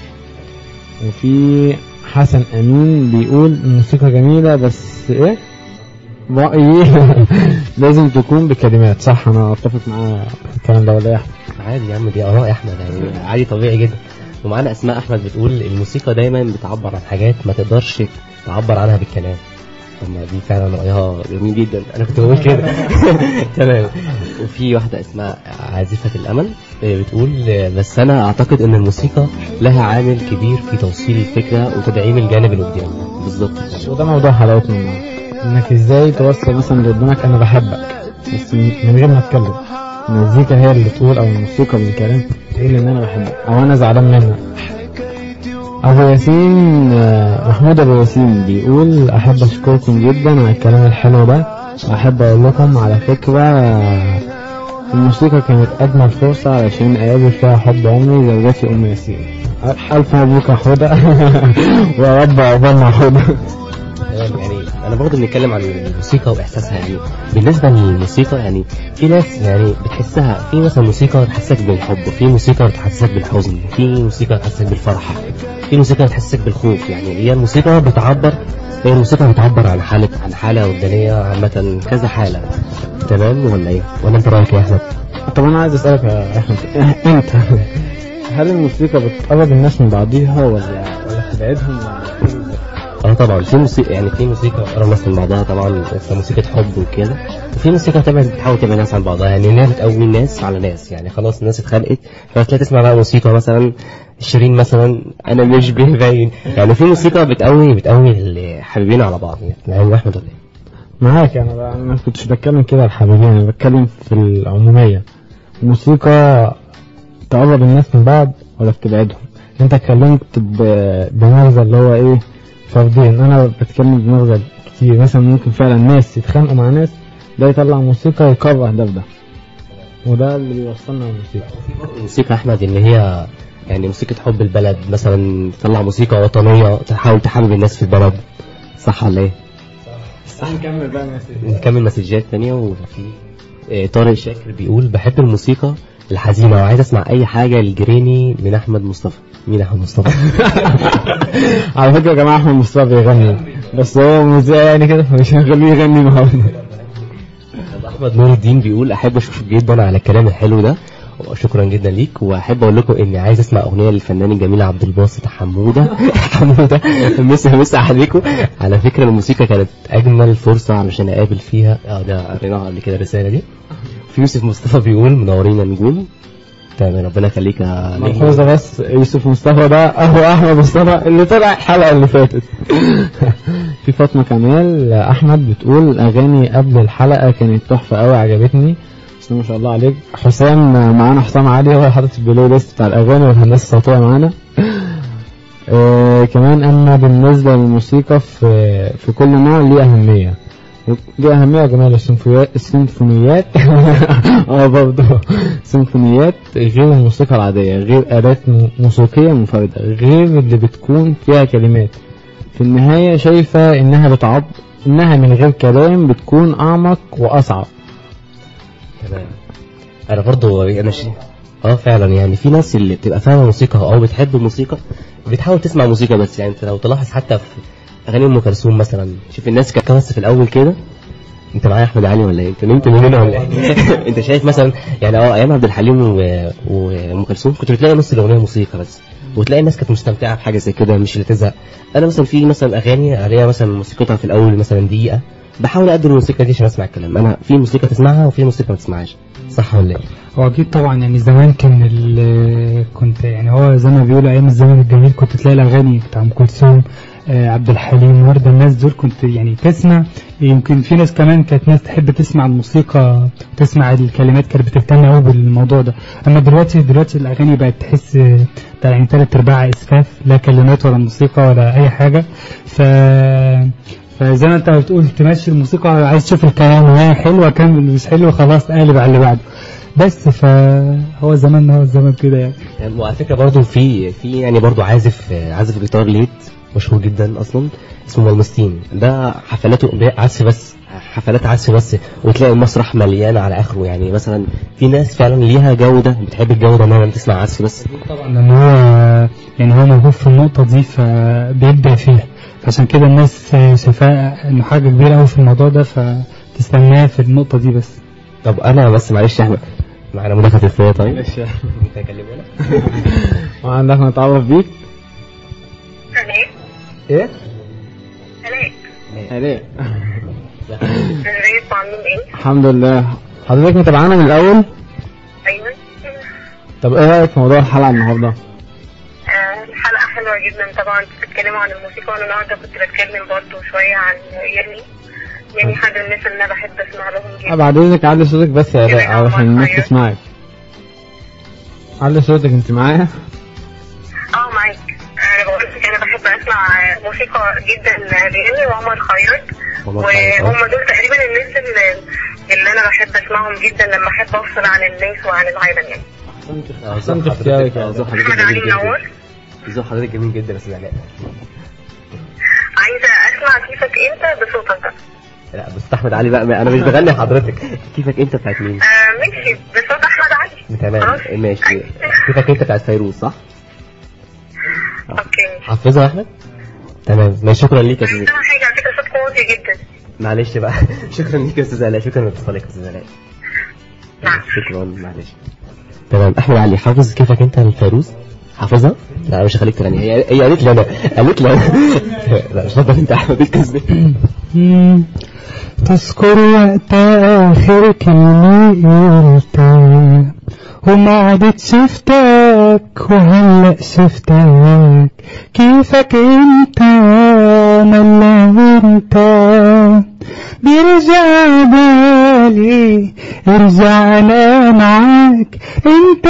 [SPEAKER 3] وفي حسن أمين بيقول الموسيقى جميلة بس إيه رأيي لازم تكون بكلمات صح أنا أتفق معاه في الكلام ده ولا إيه يا أحمد؟
[SPEAKER 2] عادي يا عم دي اراء يا احمد يعني عادي طبيعي جدا ومعانا اسماء احمد بتقول الموسيقى دايما بتعبر عن حاجات ما تقدرش تعبر عنها بالكلام طب ما دي فعلا رايها جميل جدا انا كنت بقول كده تمام وفي واحده اسمها عازفه الامل آه، بتقول آه، بس انا اعتقد ان الموسيقى لها عامل كبير في توصيل الفكره وتدعيم الجانب اللي قدامك بالظبط
[SPEAKER 3] وده موضوع حلقتنا النهارده انك ازاي توصل مثلا اللي قدامك انا بحبك بس من من غير ما اتكلم المزيكا هي اللي تقول او الموسيقى بالكلام تقول ان انا بحبك او انا زعلان منك ابو ياسين آه، محمود ابو ياسين بيقول احب اشكركم جدا على الكلام الحلو ده واحب اقول لكم على فكره آه، الموسيقى كانت اجمل فرصه علشان اقابل فيها حب عمري زوجتي ام ياسين الف مبروك يا حوده ويا رب عقبالنا حوده
[SPEAKER 2] تمام يعني انا برضه بنتكلم عن الموسيقى واحساسها يعني بالنسبه للموسيقى يعني في ناس يعني بتحسها في مثلا موسيقى تحسسك بالحب في موسيقى تحسسك بالحزن في موسيقى تحسسك بالفرح في موسيقى تحسسك بالخوف يعني هي الموسيقى بتعبر هي الموسيقى بتعبر عن حالة عن حالة وجدانية عامة كذا حالة تمام ولا ايه؟ ولا انت رايك يا احمد؟
[SPEAKER 3] طب انا عايز اسالك يا احمد انت هل الموسيقى بتقرب الناس من بعضيها ولا ولا بتبعدهم ولا
[SPEAKER 2] اه طبعا في موسيقى يعني في موسيقى بتقرب الناس من بعضها طبعا بس موسيقى حب وكده وفي موسيقى تبعد بتحاول تبعد الناس عن بعضها يعني انها بتقوي الناس على ناس يعني خلاص الناس اتخلقت فتلاقي تسمع بقى موسيقى مثلا شيرين مثلا انا مش باين يعني في موسيقى بتقوي بتقوي الحبيبين على بعض يعني يعني احمد ولا ايه؟
[SPEAKER 3] معاك انا بقى انا ما كنتش بتكلم كده على الحبيبين انا بتكلم في العموميه الموسيقى تقرب الناس من بعض ولا بتبعدهم انت اتكلمت ب- بمغزى اللي هو ايه فرديا انا بتكلم بمغزى كتير مثلا ممكن فعلا ناس يتخانقوا مع ناس ده يطلع موسيقى يكره ده بده وده اللي بيوصلنا للموسيقى
[SPEAKER 2] الموسيقى احمد ان هي يعني موسيقى حب البلد مثلا تطلع موسيقى وطنية تحاول تحبب الناس في البلد صح ولا ايه؟
[SPEAKER 3] نكمل بقى
[SPEAKER 2] نكمل مسجات تانية وفي آه، طارق شاكر بيقول بحب الموسيقى الحزينة وعايز اسمع اي حاجة لجريني من احمد مصطفى مين احمد مصطفى؟
[SPEAKER 3] على فكره يا جماعه احمد مصطفى بيغني بس هو مذيع يعني كده فمش هنخليه يغني معانا
[SPEAKER 2] طب احمد نور الدين بيقول احب اشكرك جدا على الكلام الحلو ده وشكرا جدا ليك واحب اقول لكم اني عايز اسمع اغنيه للفنان الجميل عبد الباسط حموده حموده مسا مسا عليكم على فكره الموسيقى كانت اجمل فرصه علشان اقابل فيها اه ده قريناها قبل كده الرساله دي في يوسف مصطفى بيقول منورين يا نجوم تمام ربنا يخليك يا نجم
[SPEAKER 3] ملحوظه بس يوسف مصطفى ده اهو احمد مصطفى اللي طلع الحلقه اللي فاتت في فاطمه كمال احمد بتقول اغاني قبل الحلقه كانت تحفه قوي عجبتني بس ما شاء الله عليك حسام معانا حسام علي هو حاطط البلاي ليست بتاع الاغاني والهندسه الصوتيه معانا آه كمان اما بالنسبه للموسيقى في في كل نوع ليه اهميه دي أهمية يا جماعة السيمفونيات السيمفونيات اه برضه سيمفونيات غير الموسيقى العادية غير آلات م- موسيقية منفردة غير اللي بتكون فيها كلمات في النهاية شايفة إنها بتعب إنها من غير كلام بتكون أعمق وأصعب
[SPEAKER 2] تمام انا برضو انا شيء اه فعلا يعني في ناس اللي بتبقى فاهمه موسيقى او بتحب الموسيقى بتحاول تسمع موسيقى بس يعني انت لو تلاحظ حتى في اغاني ام كلثوم مثلا شوف الناس كانت بس في الاول كده انت معايا احمد علي ولا ايه؟ انت نمت من هنا ولا ايه؟ انت شايف مثلا يعني اه ايام عبد الحليم و- وام كلثوم كنت بتلاقي نص الاغنيه موسيقى بس وتلاقي الناس كانت مستمتعه بحاجه زي كده مش اللي تزهق انا مثلا في مثلا اغاني عليها مثلا موسيقتها في الاول مثلا دقيقه بحاول اقدر الموسيقى دي عشان اسمع الكلام انا في موسيقى تسمعها وفي موسيقى ما تسمعهاش صح ولا ايه؟
[SPEAKER 4] هو اكيد طبعا يعني زمان كان ال- كنت يعني هو زي ما بيقولوا ايام الزمن الجميل كنت تلاقي الاغاني بتاع ام كلثوم آه، عبد الحليم ورده الناس دول كنت يعني تسمع يمكن في ناس كمان كانت ناس تحب تسمع الموسيقى تسمع الكلمات كانت بتهتم قوي بالموضوع ده اما دلوقتي دلوقتي الاغاني بقت تحس آه، بتاع يعني تلات ارباعها اسفاف لا كلمات ولا موسيقى ولا اي حاجه ف فزي ما انت بتقول تمشي الموسيقى عايز تشوف الكلام وهي حلوه كمل مش حلوه خلاص قالب على اللي بعده بس فهو زمان هو الزمن كده يعني
[SPEAKER 2] يعني وعلى فكره برضه في في يعني برضه عازف عازف جيتار ليد مشهور جدا اصلا اسمه ملمستين ده حفلاته عزف بس حفلات عزف بس وتلاقي المسرح مليان على اخره يعني مثلا في ناس فعلا ليها جو ده بتحب الجو ده انها تسمع عزف بس
[SPEAKER 4] طبعا لان هو يعني هو موهوب في النقطة دي فبيبدع فيها عشان كده الناس شايفاه انه حاجة كبيرة قوي في الموضوع ده فتستناه في النقطة دي بس
[SPEAKER 2] طب انا بس معلش يا احمد معانا مداخله تليفونيه طيب
[SPEAKER 3] معلش
[SPEAKER 2] انت هكلمه
[SPEAKER 3] وعندك نتعرف بيك
[SPEAKER 1] سلام
[SPEAKER 2] ايه
[SPEAKER 1] سلام
[SPEAKER 3] عليك
[SPEAKER 1] ازيكم عاملين ايه؟
[SPEAKER 3] الحمد لله حضرتك متابعانا من الاول
[SPEAKER 1] ايوه
[SPEAKER 3] طب ايه رايك في موضوع الحلقه النهارده
[SPEAKER 1] آه، الحلقة حلوة جدا طبعا بتتكلموا عن الموسيقى وانا النهارده كنت بتكلم برضه شوية عن ياني ياني حد من الناس اللي انا بحب اسمع لهم جدا
[SPEAKER 3] آه، بعد اذنك علي صوتك بس يا
[SPEAKER 1] كده
[SPEAKER 3] الاء
[SPEAKER 1] يا
[SPEAKER 3] علشان
[SPEAKER 1] عمر
[SPEAKER 3] الناس
[SPEAKER 1] طيب.
[SPEAKER 3] تسمعك علي صوتك انت معايا
[SPEAKER 1] اه معاك انا بقول لك انا بحب اسمع موسيقى جدا لياني وعمر خيرت
[SPEAKER 2] عمر خيرت،
[SPEAKER 1] وهم دول تقريبا الناس اللي, اللي انا بحب اسمعهم جدا لما احب افصل عن الناس وعن العالم يعني
[SPEAKER 3] احسنت اختيارك يا
[SPEAKER 2] ذوق
[SPEAKER 3] ألاء.
[SPEAKER 2] حضرتك
[SPEAKER 1] احمد علي
[SPEAKER 2] جميل
[SPEAKER 1] منور
[SPEAKER 2] جدا ذوق حضرتك جميل جدا يا استاذ علاء
[SPEAKER 1] عايزه اسمع كيفك انت بصوتك بقى
[SPEAKER 2] لا بس احمد علي بقى انا مش بغني حضرتك كيفك انت بتاعت مين
[SPEAKER 1] آه ماشي بصوت احمد علي
[SPEAKER 2] تمام
[SPEAKER 1] خلاص.
[SPEAKER 2] ماشي كيفك انت بتاعت فيروز صح
[SPEAKER 1] اوكي
[SPEAKER 2] حافظها يا احمد تمام ماشي شكرا ليك يا
[SPEAKER 1] مش
[SPEAKER 2] استاذ
[SPEAKER 1] سامع حاجه على فكره صوتك واطي جدا
[SPEAKER 2] معلش بقى شكرا ليك يا استاذ علاء شكرا لاتصالك يا استاذ علاء
[SPEAKER 1] نعم
[SPEAKER 2] شكرا معلش تمام احمد علي حافظ كيفك انت الفيروز حافظها لا مش هخليك تغني هي هي قالت لي انا قالت لي انا لا مش اتفضل انت يا احمد الكذب
[SPEAKER 4] مم. تذكر وقت آخر كلمة قلتها وما عدت شفتك وهلأ شفتك كيفك انت ملا انت بيرجع بالي ارجع انا معاك انت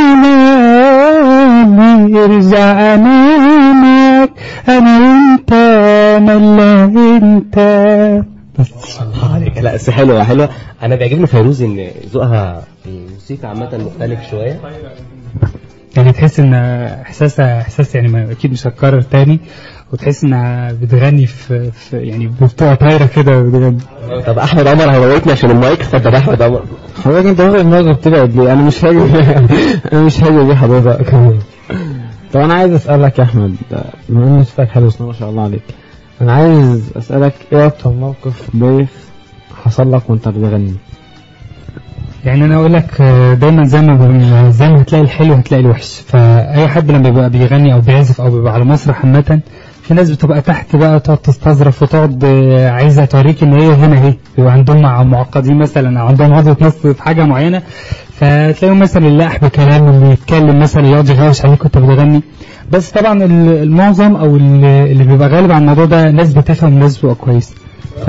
[SPEAKER 4] حلالي ارجع انا معاك انا وانت ملا انت بس
[SPEAKER 2] الله عليك لا بس حلوه حلوه انا بيعجبني فيروز ان ذوقها في الموسيقى عامه مختلف شويه
[SPEAKER 4] يعني تحس ان احساسها احساس يعني ما اكيد مش هتكرر تاني وتحس انها بتغني في, في يعني بتبقى طايره كده بجد
[SPEAKER 2] طب احمد عمر هيموتني عشان المايك اتفضل احمد عمر
[SPEAKER 3] حضرتك انت واخد دماغك بتبعد ليه انا مش هاجي انا مش هاجي بيه حضرتك طب انا عايز اسالك يا احمد بما ان صوتك حلو بسم الله ما شاء الله عليك انا عايز اسالك ايه اكتر موقف بايخ حصل لك وانت بتغني
[SPEAKER 4] يعني انا اقول لك آه، دايما زي ما ب- زي ما هتلاقي الحلو هتلاقي الوحش فاي حد لما بيبقى بيغني او بيعزف او بيبقى على مسرح عامه في ناس بتبقى تحت بقى تقعد تستظرف وتقعد آه، عايزه توريك ان هي هنا اهي بيبقى عندهم مع- معقدين مثلا او عندهم عضله نص في حاجه معينه فتلاقيهم مثلا اللقح بكلام اللي يتكلم مثلا يقعد يغوش عليك وانت بتغني بس طبعا ال- المعظم او ال- اللي بيبقى غالب على الموضوع ده ناس بتفهم وناس بتبقى كويس ف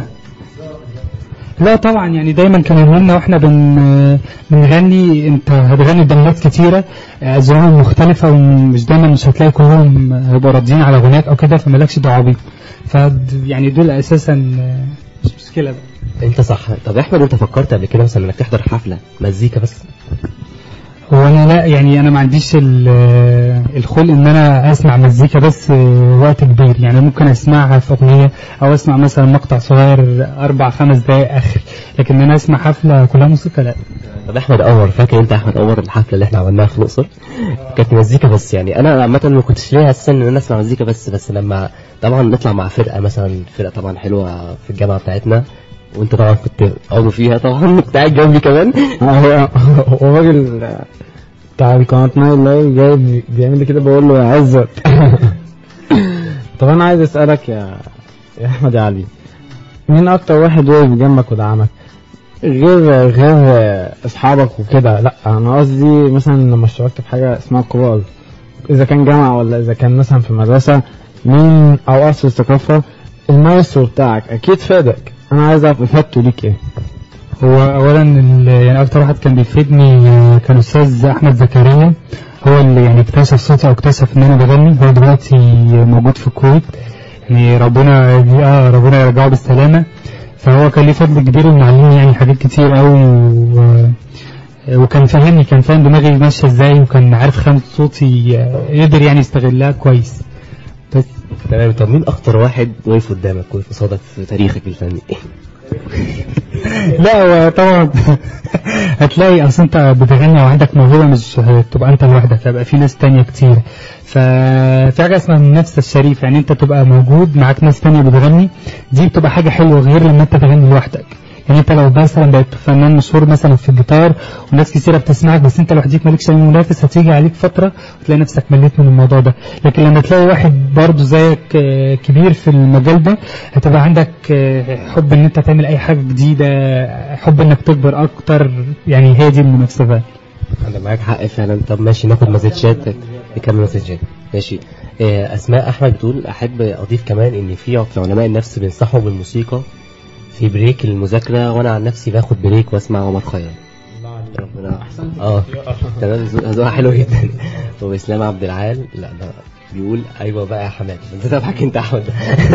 [SPEAKER 4] لا طبعا يعني دايما كانوا يقولوا لنا واحنا بن بنغني انت هتغني قدام ناس كتيره اذواق مختلفه ومش دايما مش هتلاقي كلهم هيبقوا راضيين على غناك او كده فمالكش دعوه بيه ف يعني دول اساسا مش مشكله بقى.
[SPEAKER 2] انت صح طب يا احمد انت فكرت قبل كده مثلا انك تحضر حفله مزيكا بس
[SPEAKER 4] هو انا لا يعني انا ما عنديش ال- الخلق ان انا اسمع مزيكا بس وقت كبير يعني ممكن اسمعها في اغنيه او اسمع مثلا مقطع صغير اربع خمس دقائق اخر لكن ان انا اسمع حفله كلها موسيقى لا
[SPEAKER 2] طب احمد قمر فاكر انت احمد قمر الحفله اللي احنا عملناها في الاقصر كانت مزيكا بس يعني انا عامه ما كنتش ليا اساسا ان انا اسمع مزيكا بس بس لما طبعا نطلع مع فرقه مثلا فرقه طبعا حلوه في الجامعه بتاعتنا وانت طبعا كنت عضو فيها طبعا كنت قاعد جنبي كمان
[SPEAKER 3] هو هو الراجل بتاع القناة نايل لايف جاي بي- بيعمل لي كده بقول له يا عزت طب انا عايز اسالك يا يا احمد يا علي مين اكتر واحد وقف جنبك ودعمك غير غير اصحابك وكده لا انا قصدي مثلا لما اشتركت في حاجه اسمها كورال اذا كان جامعه ولا اذا كان مثلا في مدرسه مين او اصل الثقافه المايسترو بتاعك اكيد فادك انا عايز اعرف افادته ليك ايه
[SPEAKER 4] هو اولا ال- يعني اكتر واحد كان بيفيدني آه، كان استاذ احمد زكريا هو اللي يعني اكتشف صوتي او اكتشف ان انا بغني هو دلوقتي موجود في الكويت يعني ربنا اه ربنا يرجعه بالسلامه فهو كان ليه فضل كبير انه علمني يعني حاجات كتير قوي و... وكان فاهمني كان فاهم دماغي ماشيه ازاي وكان عارف خامة صوتي آه، يقدر يعني يستغلها كويس بس
[SPEAKER 2] تمام طب مين اكتر واحد وقف قدامك وقف قصادك في تاريخك الفني
[SPEAKER 4] لا هو طبعا هتلاقي اصل انت بتغني وعندك موهبه مش تبقى انت لوحدك هيبقى في ناس تانية كتير ففي حاجه اسمها المنافسه الشريفه يعني انت تبقى موجود معاك ناس تانية بتغني دي بتبقى حاجه حلوه غير لما انت تغني لوحدك يعني انت لو مثلا بقيت فنان مشهور مثلا في الجيتار وناس كتيره بتسمعك بس انت لوحدك مالكش اي منافس هتيجي عليك فتره وتلاقي نفسك مليت من الموضوع ده لكن لما تلاقي واحد برضه زيك آه، كبير في المجال ده هتبقى عندك آه، حب ان انت تعمل اي حاجه جديده حب انك تكبر اكتر يعني هي دي المنافسه فعلا
[SPEAKER 2] انا معاك حق فعلا طب ماشي ناخد مسجات نكمل مسجات ماشي آه، اسماء احمد بتقول احب اضيف كمان ان في علماء النفس بينصحوا بالموسيقى في بريك المذاكره وانا عن نفسي باخد بريك واسمع عمر خيرت ربنا اه تمام ذوق- ذوقها حلو جدا واسلام عبد العال لا ده بيقول ايوه بقى يا حماد انت تضحك انت يا احمد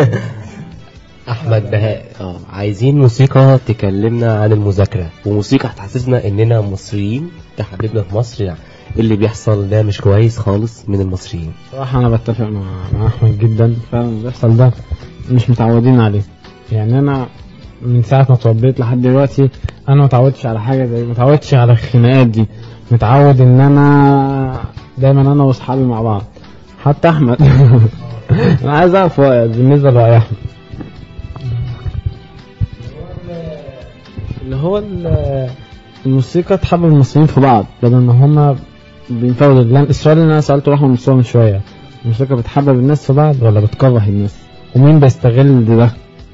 [SPEAKER 2] احمد بهاء اه عايزين موسيقى تكلمنا عن المذاكره وموسيقى هتحسسنا اننا مصريين تحببنا في مصر يعني اللي بيحصل ده مش كويس خالص من المصريين
[SPEAKER 3] صراحة أنا بتفق مع, مع أحمد جدا فعلا اللي بيحصل ده مش متعودين عليه يعني أنا من ساعة ما اتربيت لحد دلوقتي أنا متعودتش على حاجة زي متعودتش على الخناقات دي متعود إن أنا دايما أنا وأصحابي مع بعض حتى أحمد أنا عايز أعرف رأيك بالنسبة لرأي أحمد اللي هو ال- الموسيقى تحبب المصريين في بعض بدل ما هما بينفعوا لان السؤال اللي انا سالته رحمه من من شويه الموسيقى بتحبب الناس في بعض ولا بتكره الناس ومين بيستغل ده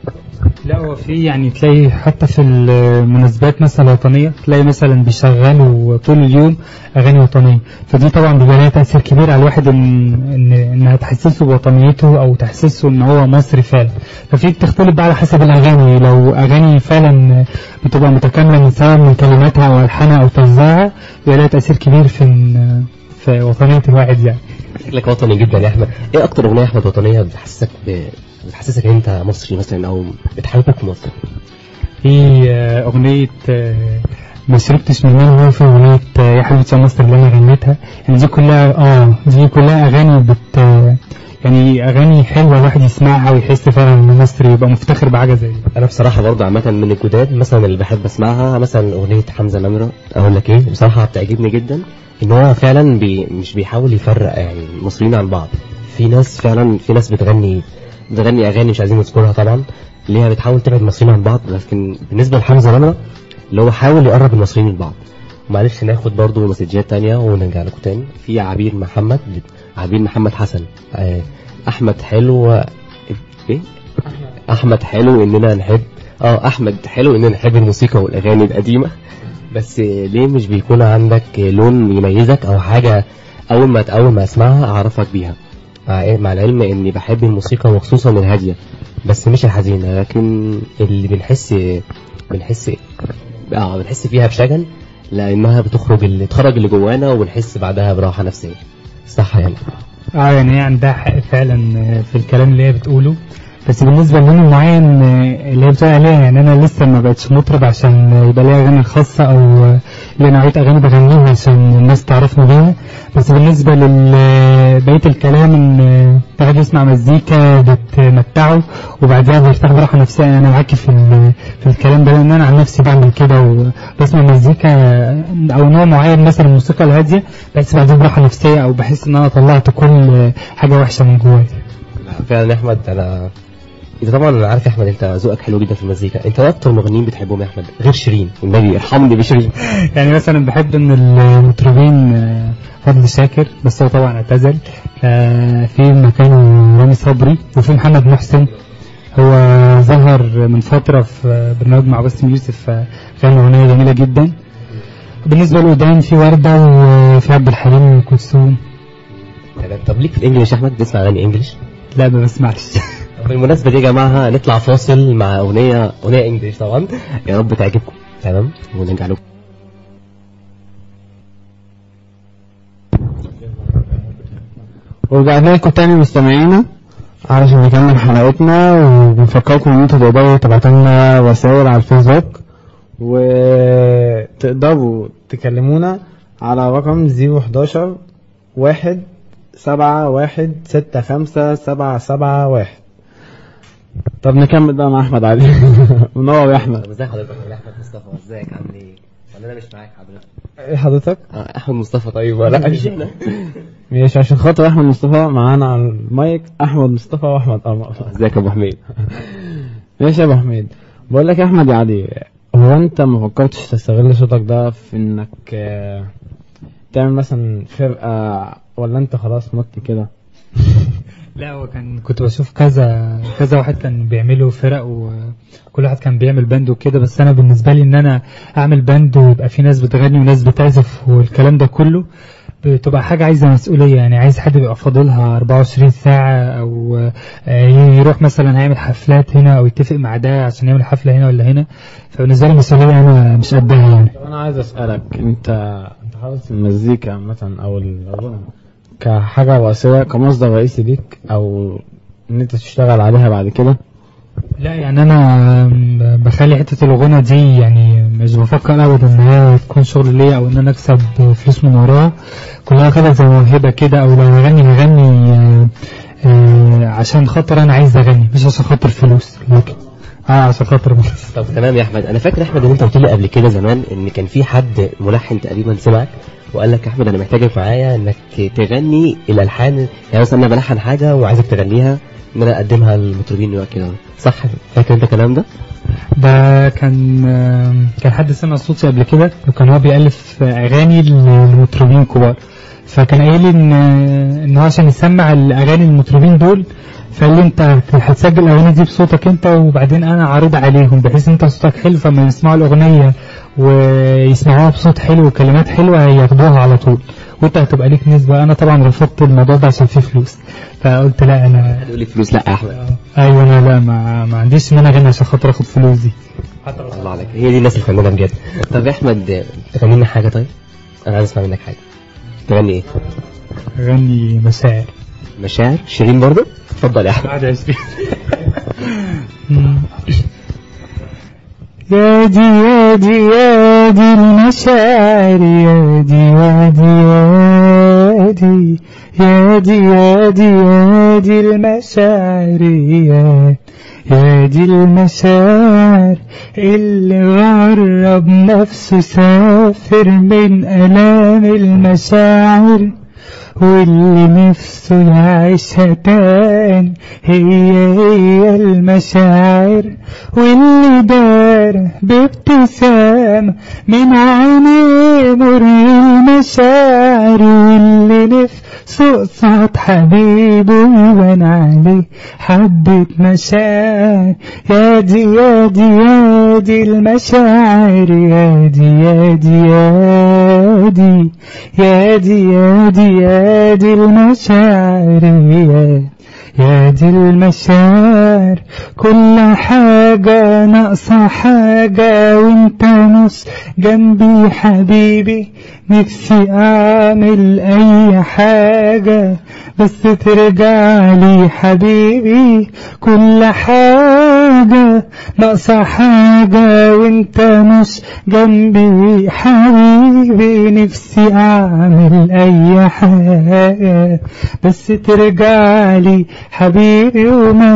[SPEAKER 4] لا هو في يعني تلاقي حتى في المناسبات مثلا الوطنية تلاقي مثلا بيشغلوا طول اليوم أغاني وطنية فدي طبعا بيبقى لها تأثير كبير على الواحد إن إن إنها تحسسه بوطنيته أو تحسسه إن هو مصري فعلا ففي بتختلف بقى على حسب الأغاني لو أغاني فعلا بتبقى متكاملة من سواء من كلماتها أو ألحانها أو توزيعها بيبقى لها تأثير كبير في إن- في وطنية الواحد يعني
[SPEAKER 2] شكلك وطني جدا يا احمد ايه اكتر اغنيه يا احمد وطنيه بتحسسك ب... بتحسسك ان انت مصري مثلا او بتحببك في مصر
[SPEAKER 4] في آه، أغنية آه، ما شربتش من مين في أغنية آه، يا حبيبتي يا مصر اللي أنا غنيتها يعني دي كلها اه دي كلها أغاني بت آه، يعني أغاني حلوة الواحد يسمعها ويحس فعلا إن مصري يبقى مفتخر بحاجة زي دي
[SPEAKER 2] انا بصراحه برضه عامه من الجداد مثلا اللي بحب اسمعها مثلا اغنيه حمزه نمره اقول لك ايه بصراحه بتعجبني جدا ان هو فعلا بي مش بيحاول يفرق يعني المصريين عن بعض في ناس فعلا في ناس بتغني بتغني اغاني مش عايزين نذكرها طبعا اللي هي بتحاول تبعد المصريين عن بعض لكن بالنسبه لحمزه نمره اللي هو حاول يقرب المصريين من بعض معلش ناخد برضه مسجات تانية ونرجع لكم تاني في عبير محمد عبير محمد حسن آه، احمد حلو ايه احمد حلو اننا نحب اه احمد حلو اننا نحب الموسيقى والاغاني القديمه بس ليه مش بيكون عندك لون يميزك او حاجه اول ما اول ما اسمعها اعرفك بيها مع إيه؟ مع العلم اني بحب الموسيقى وخصوصا الهاديه بس مش الحزينه لكن اللي بنحس بنحس اه بنحس فيها بشجن لانها بتخرج اللي تخرج اللي جوانا وبنحس بعدها براحه نفسيه صح يعني
[SPEAKER 4] اه يعني هي عندها حق فعلا آه، في الكلام اللي هي بتقوله بس بالنسبة للون المعين آه، اللي هي بتقول عليها يعني أنا لسه ما بقتش مطرب عشان يبقى ليا أغاني خاصة أو آه، ليا نوعية أغاني بغنيها عشان الناس تعرفني بيها بس بالنسبة لبقية الكلام إن آه، الواحد يسمع مزيكا بتمتعه وبعدها بيرتاح براحة نفسية أنا معاكي في ال- في الكلام ده لأن أنا عن نفسي بعمل كده وبسمع مزيكا أو نوع معين مثلا الموسيقى الهادية بحس بعدين براحة نفسية أو بحس إن أنا طلعت كل حاجة وحشة من جوايا
[SPEAKER 2] فعلا يا احمد انا انت طبعا انا عارف يا احمد انت ذوقك حلو جدا في المزيكا انت ايه اكتر مغنيين بتحبهم يا احمد غير شيرين والنبي ارحمني بشيرين
[SPEAKER 4] يعني مثلا بحب ان المطربين آه، فضل شاكر بس هو طبعا اعتزل آه، في مكانه رامي صبري وفي محمد محسن هو ظهر من فترة في برنامج مع باسم يوسف آه، كان أغنية جميلة جدا بالنسبة لقدام في وردة وفي عبد الحليم وأم كلثوم
[SPEAKER 2] طب ليك في الانجليش يا احمد تسمع اغاني انجليش
[SPEAKER 4] لا ما بسمعش
[SPEAKER 2] بالمناسبة دي يا جماعة نطلع فاصل مع أغنية أغنية إنجليش طبعا يا رب تعجبكم تمام ونرجع لكم
[SPEAKER 3] ورجعنا لكم تاني مستمعينا علشان نكمل حلقتنا وبنفكركم ان انتوا تقدروا تبعتوا لنا رسائل على الفيسبوك وتقدروا تكلمونا على رقم 011 واحد سبعة واحد ستة خمسة سبعة سبعة واحد طب نكمل بقى مع احمد علي منور يا احمد
[SPEAKER 2] طب ازي حضرتك يا احمد مصطفى ازيك عامل ايه ولا انا مش معاك حضرتك
[SPEAKER 3] ايه حضرتك
[SPEAKER 2] آه، احمد مصطفى طيب ولا مش احنا
[SPEAKER 3] ماشي عشان خاطر احمد مصطفى معانا على المايك احمد مصطفى واحمد قمر
[SPEAKER 2] ازيك يا ابو حميد
[SPEAKER 3] ماشي يا ابو حميد بقول لك يا احمد يا علي هو انت ما فكرتش تستغل صوتك ده في انك آه، تعمل مثلا فرقه ولا انت خلاص مت كده
[SPEAKER 4] لا هو كان كنت بشوف كذا كذا واحد كان بيعملوا فرق وكل واحد كان بيعمل باند وكده بس انا بالنسبه لي ان انا اعمل باند ويبقى في ناس بتغني وناس بتعزف والكلام ده كله بتبقى حاجة عايزة مسؤولية يعني عايز حد يبقى فاضلها 24 ساعة أو آه، يروح مثلا هيعمل حفلات هنا أو يتفق مع ده عشان يعمل حفلة هنا ولا هنا فبالنسبة لي المسؤولية أنا مش قدها يعني
[SPEAKER 3] طب انا عايز اسالك انت انت حاطط المزيكا عامه او الغنى كحاجه رئيسيه كمصدر رئيسي ليك او ان انت تشتغل عليها بعد كده
[SPEAKER 4] لا يعني انا بخلي حته الغنى دي يعني مش بفكر ابدا ان هي تكون شغل ليا او ان انا اكسب فلوس من وراها كلها كده زي موهبه كده او لو هغني هغني آه، آه، عشان خاطر انا عايز اغني مش عشان خاطر فلوس لكن اه عشان خاطر بس
[SPEAKER 2] طب تمام يا احمد انا فاكر يا احمد ان انت قلت لي قبل كده زمان ان كان في حد ملحن تقريبا سمعك وقال لك يا احمد انا محتاجك معايا انك تغني الالحان يعني مثلا انا بلحن حاجه وعايزك تغنيها ان انا اقدمها للمطربين وكده صح فاكر انت الكلام ده
[SPEAKER 4] ده كان آه، كان حد سمع صوتي قبل كده وكان هو بيألف اغاني للمطربين كبار فكان قايل لي ان ان هو عشان يسمع الاغاني المطربين دول فقال لي انت هتسجل الاغاني دي بصوتك انت وبعدين انا عارض عليهم بحيث انت صوتك حلو فلما يسمعوا الاغنيه ويسمعوها بصوت حلو وكلمات حلوه هياخدوها على طول وانت هتبقى ليك نسبه انا طبعا رفضت الموضوع ده عشان فيه فلوس فقلت لا انا
[SPEAKER 2] هتقول لي فلوس لا يا احمد
[SPEAKER 4] ايوه انا لا ما, ما عنديش ان انا اغني عشان خاطر اخد فلوس دي
[SPEAKER 2] الله عليك هي دي الناس الفنانه بجد طب يا احمد تغني لنا حاجه طيب انا عايز اسمع منك حاجه تغني ايه
[SPEAKER 4] اغني مشاعر
[SPEAKER 2] مشاعر شيرين برضه اتفضل يا احمد
[SPEAKER 4] بعد عشرين يا دي يا دي يا دي المشاعر يا دي يا دي يا دي يا دي يا دي يا دي المشاعر يا يا دي المشاعر اللي غرب نفسه سافر من ألام المشاعر واللي نفسه يعيشها تاني هي هي المشاعر واللي دار بابتسامة من عينيه مر المشاعر واللي نفسه قصاد حبيبه يبان عليه حبة مشاعر يا دي يا دي يا دي المشاعر يا دي يا دي يا دي يا دي يا دي يا دي المشاعر يا يا دي المشاعر كل حاجة ناقصة حاجة وانت نص جنبي حبيبي نفسي اعمل اي حاجة بس ترجع لي حبيبي كل حاجة ناقصة حاجة وانت مش جنبي حبيبي نفسي اعمل اي حاجة بس ترجع لي حبيبي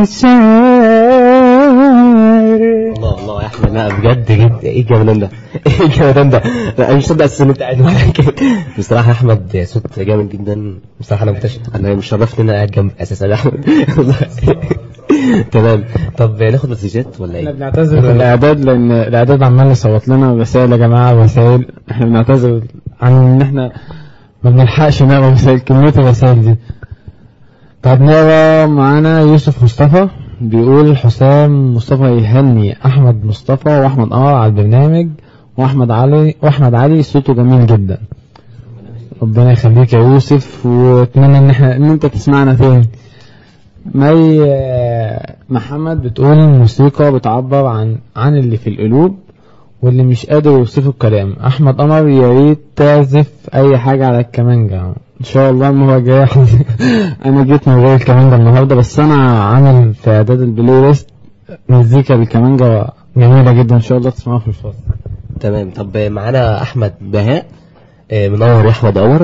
[SPEAKER 4] ومشاعر
[SPEAKER 2] الله الله يا احمد لا بجد جد ايه الجمدان ده ايه الجمدان ده لا انا مش مصدق اساسا ان انت قاعد معايا كده بصراحه يا احمد صوت جامد جدا بصراحه انا مكتشف انا مشرفني ان انا قاعد جنبك اساسا يا احمد والله. تمام طب ناخد مسجات ولا
[SPEAKER 3] احنا
[SPEAKER 2] ايه
[SPEAKER 3] بنعتذر في الاعداد لان الاعداد عمال يصوت لنا رسائل يا جماعه رسائل احنا بنعتذر عن ان احنا ما بنلحقش نقرا رسائل كميه الرسائل دي طب نقرا معانا يوسف مصطفى بيقول حسام مصطفى يهني احمد مصطفى واحمد قمر على البرنامج واحمد علي واحمد علي صوته جميل جدا ربنا يخليك يا يوسف واتمنى ان احنا ان انت تسمعنا تاني مي آه، محمد بتقول الموسيقى بتعبر عن عن اللي في القلوب واللي مش قادر يوصفه الكلام احمد قمر يا ريت تعزف اي حاجه على الكمانجا ان شاء الله المره الجايه انا جيت من غير الكمانجا النهارده بس انا عامل في اعداد البلاي ليست مزيكا بالكمانجا جميله جدا ان شاء الله تسمعوها في الفاصل
[SPEAKER 2] تمام طب معانا احمد بهاء آه، منور يا احمد قمر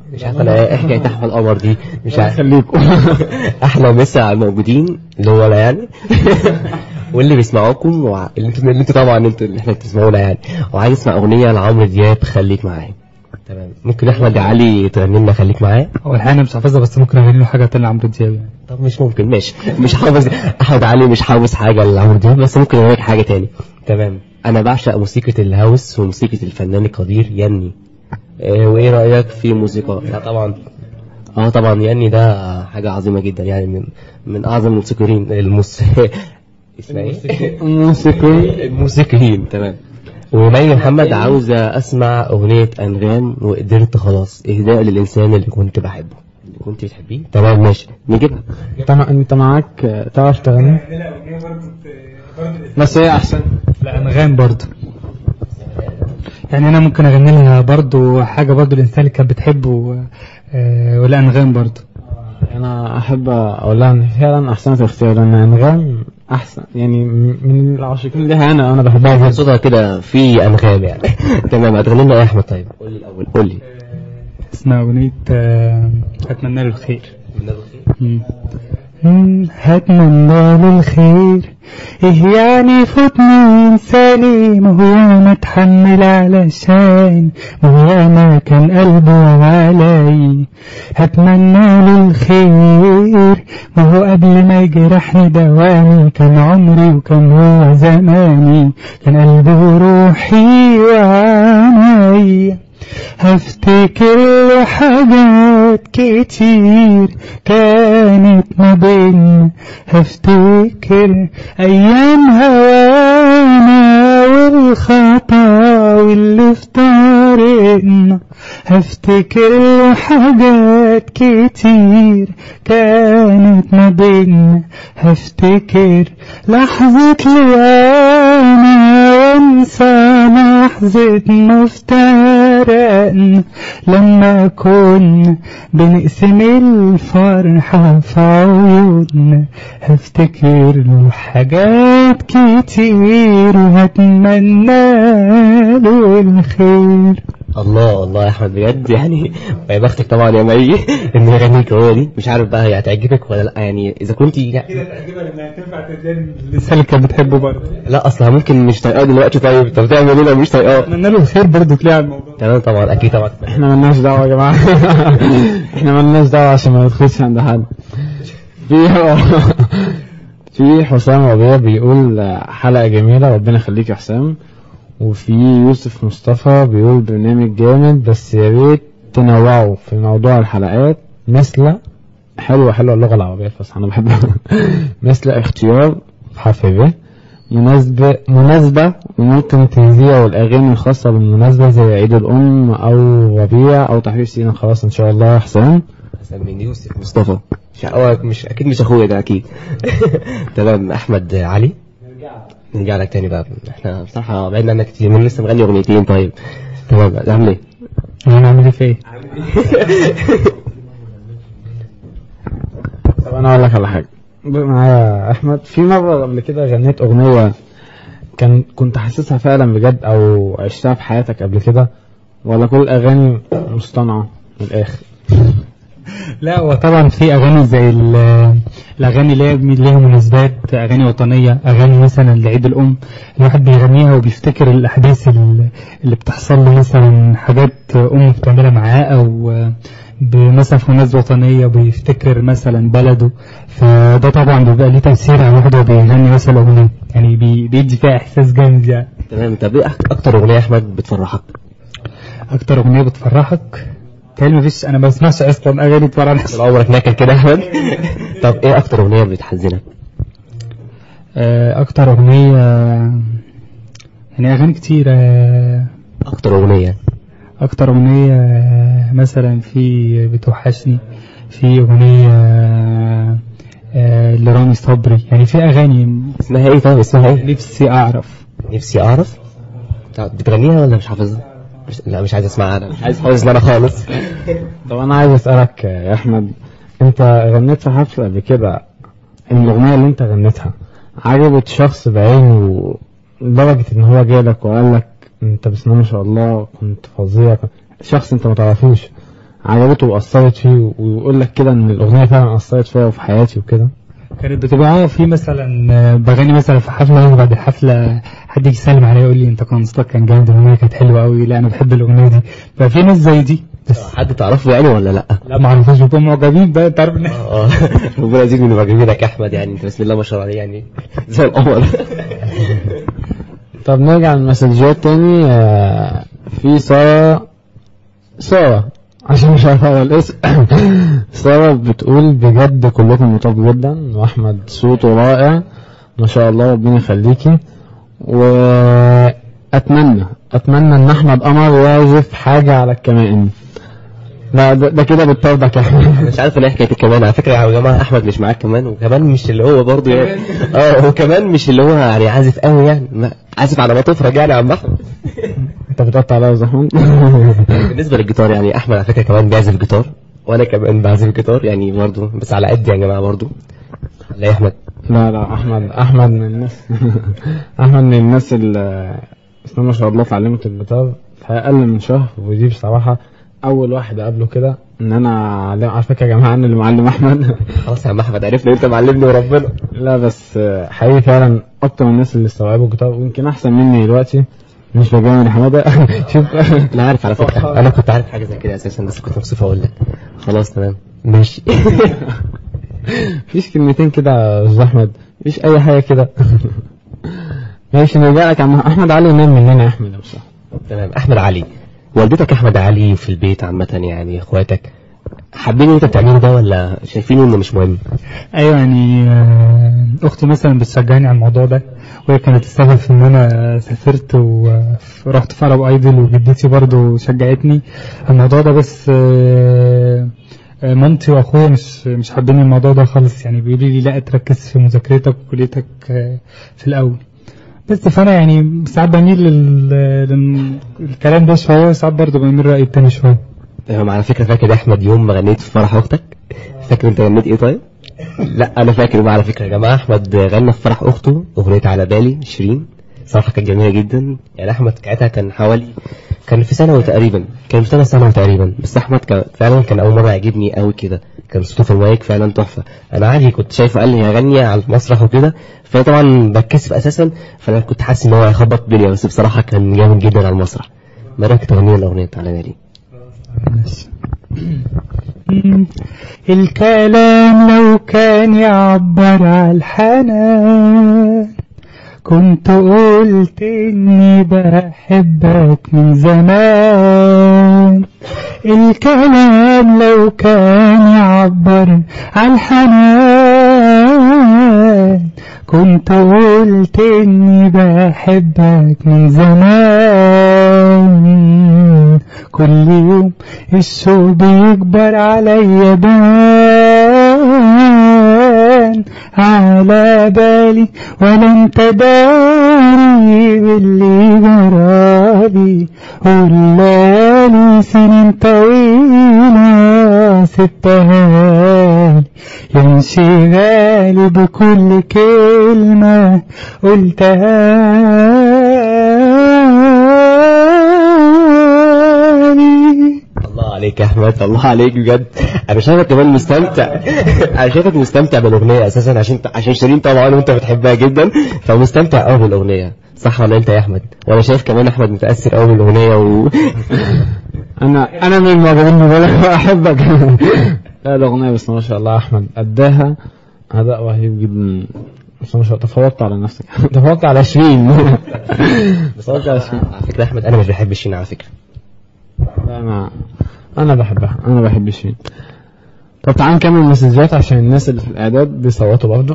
[SPEAKER 2] مش عارف انا ايه حكايه احمد القمر دي مش عارف
[SPEAKER 3] خليكم
[SPEAKER 2] احلى مسا على الموجودين اللي هو انا يعني واللي بيسمعوكم وع... اللي انتوا اللي انتوا طبعا انتوا اللي احنا بتسمعونا يعني وعايز اسمع اغنيه لعمرو دياب خليك معايا تمام ممكن احمد علي تغني لنا خليك معايا
[SPEAKER 4] هو الحقيقة أنا مش حافظها بس ممكن أغني له حاجة تانية لعمرو دياب يعني
[SPEAKER 2] طب مش ممكن ماشي مش حافظ احمد علي مش حافظ حاجه لعمرو دياب بس ممكن اقول لك حاجه تاني تمام انا بعشق موسيقى الهاوس وموسيقى الفنان القدير يني إيه وايه رايك في موسيقى لا طبعا اه طبعا يني ده حاجه عظيمه جدا يعني من من اعظم الموسيقيين الموس اسمها ايه
[SPEAKER 3] موسيقي
[SPEAKER 2] الموسيقيين تمام ومي محمد عاوزة أسمع أغنية أنغام وقدرت خلاص إهداء للإنسان اللي كنت بحبه اللي كنت بتحبيه تمام ماشي نجيبها
[SPEAKER 3] انت مع- انت معاك آه، تعرف تغني بس هي احسن
[SPEAKER 4] لا أنغام برضو يعني أنا ممكن أغني لها برضو حاجة برضو الإنسان اللي كانت بتحبه آه، ولا أنغام برضو
[SPEAKER 3] انا احب اقول لها ان فعلا احسنت اختيار لان انغام احسن يعني م- من العاشقين ليها انا انا بحبها جدا
[SPEAKER 2] صوتها كده في أنغام يعني تمام هتغني لنا إيه يا أحمد طيب قول لي الأول قول لي
[SPEAKER 4] اسمها أغنية آه، أتمنى له الخير مم. مم، هتمنى له الخير ايه يعني فوتني انساني ما هو انا اتحمل علشان ما هو انا كان قلبه علي هتمنى له الخير ما هو قبل ما يجرحني دواني كان عمري وكان هو زماني كان قلبي وروحي وعيني هفتكر له حاجات كتير كانت ما بينا هفتكر ايام هوانا والخطا واللي في طريقنا هفتكر له حاجات كتير كانت ما بينا هفتكر لحظة ليانا وانسى لحظة ما افترقنا لما كنا بنقسم الفرحة في عيوننا هفتكر له حاجات كتير وهتمنى له الخير
[SPEAKER 2] الله الله يا أحمد بجد يعني يا بختك طبعا يا مي إن أغنيك هو دي مش عارف بقى هي هتعجبك ولا لأ يعني إذا كنت
[SPEAKER 4] لسه اللي كانت بتحبه برضه
[SPEAKER 2] لا أصلها ممكن مش طايقاه دلوقتي طيب طب تعمل إيه لو مش طايقاه
[SPEAKER 4] اتمنى له الخير برضه تلاقي على الموضوع
[SPEAKER 2] تمام طبعا أكيد طبعا
[SPEAKER 3] احنا ملناش دعوه يا جماعه احنا ملناش دعوه عشان ما ندخلش عند حد في في حسام ربيع بيقول حلقه جميله ربنا يخليك يا حسام وفي يوسف مصطفى بيقول برنامج جامد بس يا ريت تنوعوا في موضوع الحلقات مثل حلوة حلوة اللغة العربية الفصحى أنا بحبها مثل اختيار حرف ب مناسبة مناسبة وممكن تذيع الأغاني الخاصة بالمناسبة زي عيد الأم أو ربيع أو تحرير سينا خلاص إن شاء الله يا حسام
[SPEAKER 2] حسن من يوسف مصطفى مش هو مش اكيد مش اخويا ده اكيد تمام احمد علي نرجع لك تاني بقى احنا بصراحه بعدنا عنك كتير من لسه مغني اغنيتين طيب تمام عامل ايه
[SPEAKER 4] انا عامل ايه في ايه
[SPEAKER 3] طب أنا أقول لك على حاجة معايا أحمد في مرة قبل كده غنيت أغنية كان كنت حاسسها فعلا بجد أو عشتها في حياتك قبل كده ولا كل الأغاني مصطنعة من الآخر
[SPEAKER 4] لا هو طبعا في اغاني زي ال- الاغاني اللي هي ليها مناسبات اغاني وطنيه اغاني مثلا لعيد الام الواحد بيغنيها وبيفتكر الاحداث ال- اللي بتحصل له مثلا حاجات امه بتعملها معاه او ب- مثلا في مناسبة وطنية بيفتكر مثلا بلده فده طبعا بيبقى ليه تأثير على الواحد وهو بيغني مثلا أغنية يعني بي- بيدي فيها إحساس جامد يعني
[SPEAKER 2] تمام طب ايه أك- اكتر اغنيه يا احمد بتفرحك
[SPEAKER 4] أكتر أغنية بتفرحك تهيألي مفيش أنا ما بسمعش أصلا أغاني تفرحني
[SPEAKER 2] طول عمرك ناكل كده يا احمد طب ايه اكتر اغنيه بتحزنك
[SPEAKER 4] آه، أكتر أغنية يعني أغاني كتير آه،
[SPEAKER 2] اكتر اغنيه
[SPEAKER 4] أكتر أغنية آه، مثلا في بتوحشني في أغنية آه، آه، لرامي صبري يعني في أغاني
[SPEAKER 2] اسمها ايه طيب اسمها ايه
[SPEAKER 4] نفسي أعرف
[SPEAKER 2] نفسي اعرف طب بتغنيها ولا مش حافظها مش... لا مش عايز اسمعها انا مش عايز حافظ انا خالص
[SPEAKER 3] طب أنا عايز أسألك يا أحمد أنت غنيت في حفلة قبل كده الأغنية اللي أنت غنيتها عجبت شخص بعينه لدرجة إن هو جالك وقال لك أنت بسم الله ما شاء الله كنت فظيع شخص أنت ما تعرفوش عجبته واثرت فيه ويقول لك كده ان الاغنيه فعلا اثرت فيا وفي حياتي وكده
[SPEAKER 4] كانت بتبقى اه في مثلا آه، بغني مثلا في حفله وبعد الحفله حد يجي يسلم عليا يقول لي انت كان صوتك كان جامد الاغنيه كانت حلوه قوي لا انا بحب الاغنيه دي ففي ناس زي دي بس
[SPEAKER 2] حد تعرفه يعني ولا لا
[SPEAKER 4] لا ما اعرفوش بيبقوا معجبين بقى انت عارف ان
[SPEAKER 2] اه ربنا يزيد من معجبينك يا احمد يعني انت بسم الله ما شاء الله عليه يعني زي القمر
[SPEAKER 3] طب نرجع للمسجات تاني آه، في سارة سارة عشان مش عارف اقول الاسم سارة بتقول بجد كلكم لطاف جدا واحمد صوته رائع ما شاء الله ربنا يخليكي واتمنى اتمنى ان احمد قمر يعزف حاجة على الكمائن لا ده, ده كده بتطردك يا احمد
[SPEAKER 2] مش عارف انا حكايه الكمان على فكره يا جماعه احمد مش معاك كمان وكمان مش اللي هو برضه يعني اه هو كمان مش اللي هو يعني عازف قوي يعني ما- عازف على ما تفرج يعني يا عم احمد
[SPEAKER 3] انت بتقطع عليا يا زحمون
[SPEAKER 2] بالنسبه للجيتار يعني احمد على فكره كمان بيعزف جيتار وانا كمان بعزف جيتار يعني برضه بس على قد يا جماعه برضه لا يا احمد
[SPEAKER 3] لا لا احمد احمد من الناس احمد من الناس اللي بسم الله ما شاء الله اتعلمت الجيتار في اقل من شهر ودي بصراحه اول واحد اقابله كده ان انا علم على فكره يا جماعه انا اللي معلم احمد
[SPEAKER 2] خلاص يا عم احمد عرفنا انت معلمني وربنا
[SPEAKER 3] لا بس حقيقي فعلا اكتر من الناس اللي استوعبوا الجيتار ويمكن احسن مني دلوقتي مش بجامل يا حماده شوف
[SPEAKER 2] لا عارف على فكره انا كنت عارف حاجه زي كده اساسا بس كنت مكسوف اقول لك خلاص تمام ماشي
[SPEAKER 3] مفيش كلمتين كده يا استاذ احمد مفيش اي حاجه كده ماشي نرجع لك يا عم احمد علي نام مننا يا احمد يا مصطفى
[SPEAKER 2] تمام احمد علي والدتك احمد علي في البيت عامه يعني اخواتك حابين انت تعمله ده ولا شايفينه انه مش مهم
[SPEAKER 4] ايوه يعني آه، اختي مثلا بتشجعني على الموضوع ده وهي كانت السبب في ان انا سافرت ورحت في عرب ايدل وجدتي برضو شجعتني على الموضوع ده بس آه، آه، مامتي واخويا مش مش حابين الموضوع ده خالص يعني بيقولوا لي لا تركز في مذاكرتك وكليتك آه، في الاول بس فانا يعني ساعات بميل لل- للكلام ده شويه وساعات برضو بميل رايي التاني شويه
[SPEAKER 2] تمام على فكره فاكر يا احمد يوم ما غنيت في فرح اختك فاكر انت غنيت ايه طيب لا انا فاكر بقى على فكره يا جماعه احمد غنى في فرح اخته اغنيه على بالي شيرين صراحه كانت جميله جدا يعني احمد ساعتها كان حوالي كان في ثانوي تقريبا كان في ثانوي ثانوي تقريبا بس احمد كان فعلا كان اول مره يعجبني قوي كده كان صوته في المايك فعلا تحفه انا عادي كنت شايفه قال لي هغني على المسرح وكده فانا طبعا بتكسف اساسا فانا كنت حاسس ان هو هيخبط الدنيا بس بصراحه كان جامد جدا على المسرح ما رايك تغني لنا الاغنيه على بالي
[SPEAKER 4] الكلام لو كان يعبر عن الحنان كنت قلت اني بحبك من زمان الكلام لو كان يعبر عن الحنان كنت قلت اني بحبك من زمان كل يوم الشوق بيكبر عليا بان على بالي ولا انت داري باللي جرالي والليالي سنين طويلة سبتها لي انشغالي بكل كلمة قلتها لي
[SPEAKER 2] الله عليك يا احمد الله عليك بجد انا شايفك كمان مستمتع انا شايفك مستمتع بالاغنيه اساسا عشان عشان شيرين طبعا وانت بتحبها جدا فمستمتع قوي بالاغنيه صح ولا انت يا احمد وانا شايف كمان احمد متاثر قوي بالاغنيه و...
[SPEAKER 3] انا انا من المعجبين بالك واحبك لا الاغنيه بس ما شاء الله احمد اداها اداء رهيب جدا بس ما شاء الله تفوقت على نفسك تفوقت على 20 تفوقت على 20
[SPEAKER 2] على فكره احمد انا مش بحب شيرين على فكره
[SPEAKER 3] لا انا انا بحبها انا بحب شيرين طب تعال نكمل مسجات عشان الناس اللي في الاعداد بيصوتوا برضه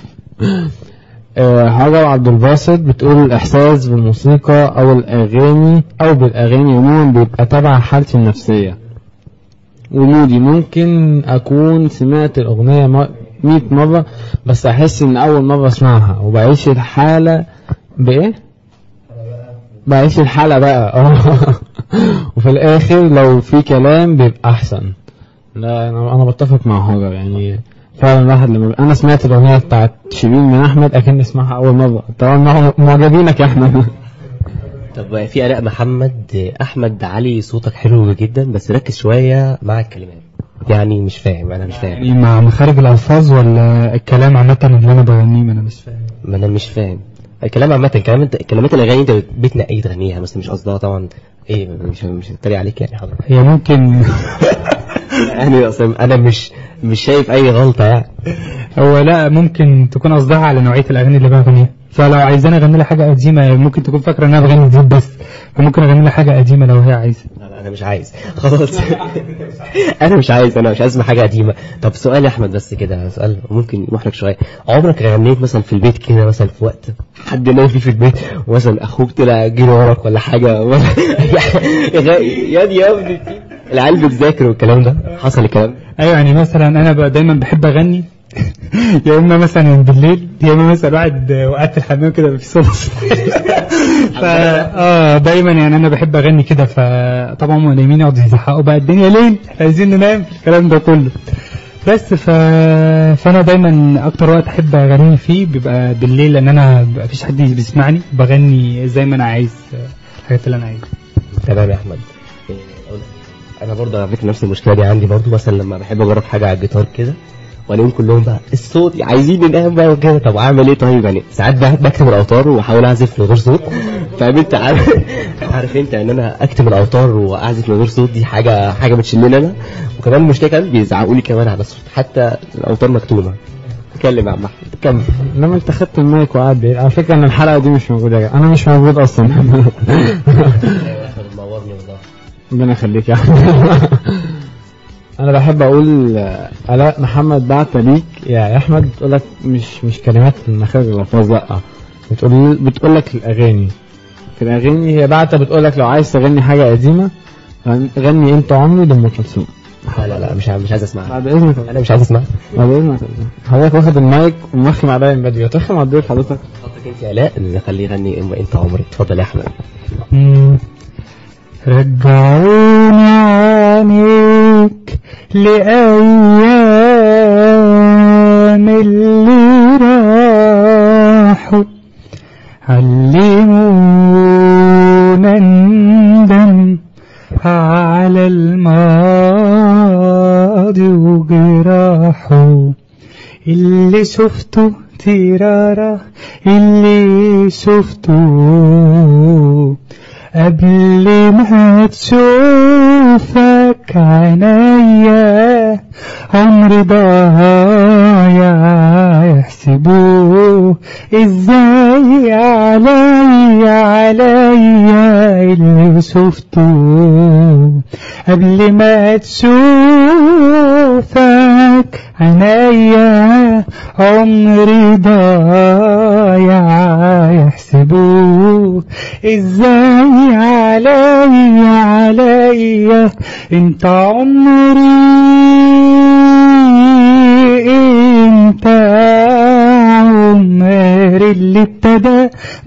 [SPEAKER 3] آه، هاجر عبد الباسط بتقول الاحساس بالموسيقى او الاغاني او بالاغاني عموما بيبقى تبع حالتي النفسيه ومودي ممكن اكون سمعت الاغنيه م- 100 مره بس احس ان اول مره اسمعها وبعيش الحاله بايه بعيش الحالة بقى اه وفي الاخر لو في كلام بيبقى احسن لا انا انا بتفق مع هاجر يعني فعلا الواحد لما انا سمعت الاغنيه بتاعت شيرين من احمد اكن اسمعها اول مره طبعا مع- معجبينك يا احمد
[SPEAKER 2] طب في آلاء محمد أحمد علي صوتك حلو جدا بس ركز شوية مع الكلمات يعني مش فاهم أنا مش فاهم
[SPEAKER 4] يعني مع مخارج الألفاظ ولا الكلام عامة اللي أنا بغنيه ما أنا مش فاهم
[SPEAKER 2] ما أنا مش فاهم الكلام عامة كلام انت كلمات الأغاني أنت بتنقي تغنيها بس مش قصدها طبعا إيه مش مش هتريق عليك يعني حضرتك
[SPEAKER 4] هي ممكن
[SPEAKER 2] يعني أصلا أنا مش مش شايف أي غلطة يعني
[SPEAKER 4] هو لا ممكن تكون قصدها على نوعية الأغاني اللي بغنيها فلو عايزاني أغني لها حاجة قديمة ممكن تكون فاكرة إن أنا بغني جديد بس فممكن أغني لها حاجة قديمة لو هي عايزة
[SPEAKER 2] لا لا انا مش عايز خلاص انا مش عايز انا مش عايز اسمع حاجه قديمه طب سؤال يا احمد بس كده سؤال ممكن محرج شويه عمرك غنيت مثلا في البيت كده مثلا في وقت حد نايم فيه في البيت ومثلا اخوك طلع جري وراك ولا حاجه ولا يا دي يا ابني العيال بتذاكر والكلام ده حصل الكلام ده؟
[SPEAKER 4] ايوه يعني مثلا انا بقى دايما بحب اغني يا اما مثلا بالليل يا اما مثلا واحد وقعت في الحمام كده في صوت فا اه دايما يعني انا بحب اغني كده فطبعا هم نايمين يقعدوا يزحقوا بقى الدنيا ليل إحنا عايزين ننام في الكلام ده كله بس ف... فانا دايما اكتر وقت احب اغني فيه بيبقى بالليل لان انا بيبقى مفيش حد بيسمعني بغني زي ما انا عايز الحاجات اللي انا عايزها
[SPEAKER 2] تمام يا احمد إيه، أقول- انا برضه على فكره نفس المشكله دي عندي برضه مثلا لما بحب اجرب حاجه على الجيتار كده والاقيهم كلهم بقى الصوت عايزين ننام بقى وكده طب اعمل ايه طيب يعني ساعات بقى بكتب الاوتار واحاول اعزف من غير صوت فاهم انت عارف عارف انت ان انا اكتب الاوتار واعزف من غير صوت دي حاجه حاجه بتشلني انا وكمان المشكله كمان بيزعقوا لي كمان على الصوت حتى الاوتار مكتوبه اتكلم يا عم احمد كمل
[SPEAKER 3] لما انت خدت المايك وقعد بعيد على فكره ان الحلقه دي مش موجوده يا جماعة. انا مش موجود اصلا
[SPEAKER 2] منورني والله
[SPEAKER 3] ربنا يخليك يا احمد انا بحب اقول آه، الاء محمد بعت ليك يا احمد بتقول لك مش مش كلمات من مخارج الالفاظ لا بتقول بتقول لك الاغاني في الاغاني هي بعت بتقول لك لو عايز تغني حاجه قديمه غن- غني انت عمري لام كلثوم
[SPEAKER 2] لا لا لا مش عايز- مش عايز اسمعها
[SPEAKER 3] بعد اذنك
[SPEAKER 2] انا مش عايز اسمعها
[SPEAKER 3] بعد اذنك حضرتك واخد المايك ومرخم عليا من بدري هترخم على الضيف حضرتك
[SPEAKER 2] خطك انت يا الاء نخليه يغني اما انت عمري اتفضل يا احمد
[SPEAKER 4] مم. رجعوني عنيك لأيام اللي راحوا علمونا ندم على الماضي وجراحه اللي شفته تيرارا اللي شفته قبل ما تشوفك عينيا عمري ضايع يحسبوه ازاي عليا عليا اللي شفته قبل ما تشوفك عينيا عمري ضايع يحسبوه ازاي عليا عليا انت عمري انت عمري اللي ابتدى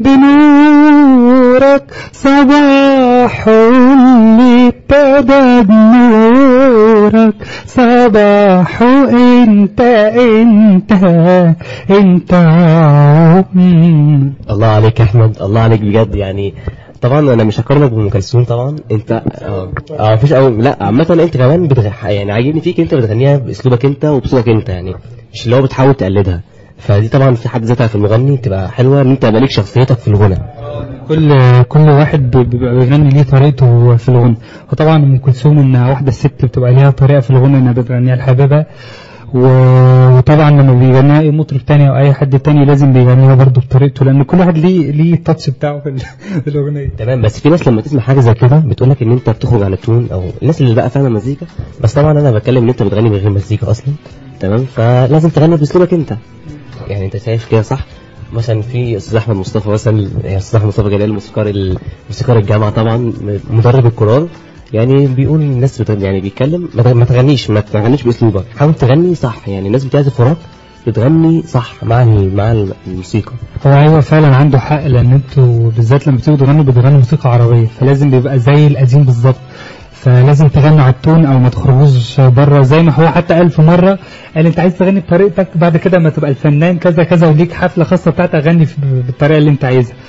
[SPEAKER 4] بنورك صباح اللي ابتدى بنورك صباح انت انت انت عمري
[SPEAKER 2] الله عليك يا احمد الله عليك بجد يعني طبعا انا مش هقارنك بام كلثوم طبعا انت اه اه مفيش أو لا عامه انت كمان بتغ... يعني عاجبني فيك انت بتغنيها باسلوبك انت وبصوتك انت يعني مش اللي هو بتحاول تقلدها فدي طبعا في حد ذاتها في المغني بتبقى حلوه ان انت يبقى ليك شخصيتك في الغنى
[SPEAKER 4] كل كل واحد بي- بيبقى بيغني ليه طريقته في الغنى وطبعا ام كلثوم انها واحده ست بتبقى ليها طريقه في الغنى انها بتغنيها لحبيبها و- وطبعا لما بيغنيها اي مطرب تاني او اي حد تاني لازم بيغنيها برضه بطريقته لان كل واحد ليه ليه التاتش بتاعه في, ال- في الاغنيه
[SPEAKER 2] تمام بس في ناس لما تسمع حاجه زي كده بتقول لك ان انت بتخرج عن التون او الناس اللي بقى فاهمه مزيكا بس طبعا انا بتكلم ان انت بتغني من غير مزيكا اصلا تمام فلازم تغني باسلوبك انت يعني انت شايف كده صح مثلا في استاذ احمد مصطفى مثلا يعني استاذ احمد مصطفى جلال موسيقار ال- موسيقار الجامعه طبعا مدرب الكورال يعني بيقول الناس بت... يعني بيتكلم ما ت- ما تغنيش ما تغنيش باسلوبك حاول تغني صح يعني الناس بتعزف وراك بتغني صح مع ال- مع الموسيقى
[SPEAKER 4] هو ايوه فعلا عنده حق لان انتوا بالذات لما بتيجوا تغنوا بتغنوا موسيقى عربيه فلازم بيبقى زي القديم بالظبط فلازم تغنوا على التون او ما تخرجوش بره زي ما هو حتى قال في مره قال انت عايز تغني بطريقتك بعد كده ما تبقى الفنان كذا كذا وليك حفله خاصه بتاعتك غني في- بالطريقه اللي انت عايزها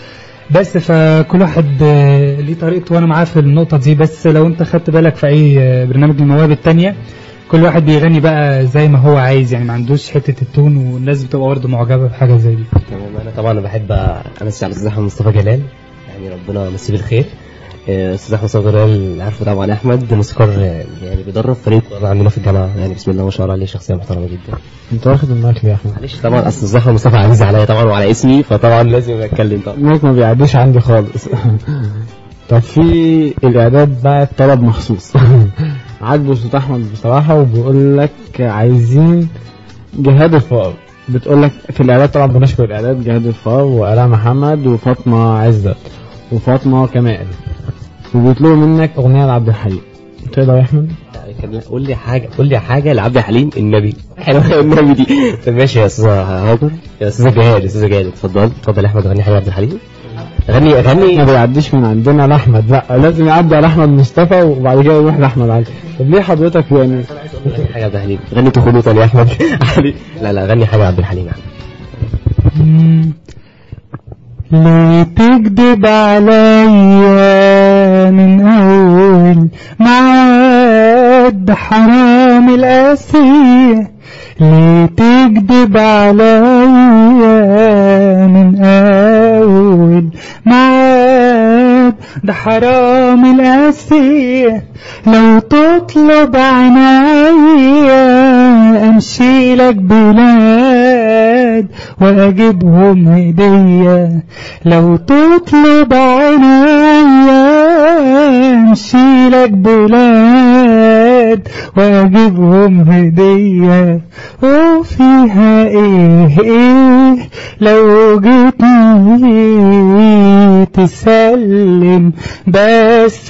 [SPEAKER 4] بس فكل واحد آه، ليه طريقته وانا معاه في النقطه دي بس لو انت خدت بالك في اي آه، برنامج من المواهب التانية كل واحد بيغني بقى زي ما هو عايز يعني ما عندوش حته التون والناس بتبقى برضه معجبه بحاجه زي دي
[SPEAKER 2] تمام انا طبعا بحب امسي على الاستاذ احمد مصطفى جلال يعني ربنا يمسيه بالخير آه، استاذ احمد مصطفى جلال عارفه طبعا احمد موسيقار آه، يعني بيدرب فريق كورة عندنا في الجامعه يعني بسم الله ما شاء الله عليه شخصيه محترمه جدا
[SPEAKER 3] انت واخد المايك ليه يا احمد
[SPEAKER 2] معلش طبعا اصل استاذ احمد مصطفى عزيز عليا طبعا وعلى اسمي فطبعا لازم اتكلم طبعا
[SPEAKER 3] المايك ما بيعديش عندي خالص طب في الاعداد بقى طلب مخصوص عاجبه صوت احمد بصراحه وبيقول لك عايزين جهاد الفار بتقول لك في الاعداد طبعا بنشكر الاعداد جهاد الفار والاء محمد وفاطمه عزت وفاطمه كمال وبيطلبوا منك اغنيه لعبد الحليم تقدر يا احمد
[SPEAKER 2] كان- قول لي حاجه قول لي حاجه لعبد الحليم النبي حلوه النبي دي طب ماشي يا استاذ هاجر يا استاذ جهاد يا استاذ جهاد اتفضل اتفضل يا احمد غني حاجه عبد الحليم غني
[SPEAKER 3] ما
[SPEAKER 2] غني
[SPEAKER 3] بيعديش من عندنا لاحمد لا لازم يعدي على احمد مصطفى وبعد كده يروح لاحمد علي طب ليه حضرتك يعني
[SPEAKER 2] غني حاجه عبد الحليم غني تخلوطا يا احمد علي لا لا غني حاجه عبد الحليم يا احمد
[SPEAKER 4] مم. ليه تكذب عليا من أول معاد حرام القاسية ليه تكذب عليا من أول معاد ده حرام القاسية لو تطلب عنايا امشي لك بلاد واجيبهم هدية لو تطلب عنايا امشي لك بلاد واجيبهم هدية وفيها ايه ايه لو جيتني تسلم بس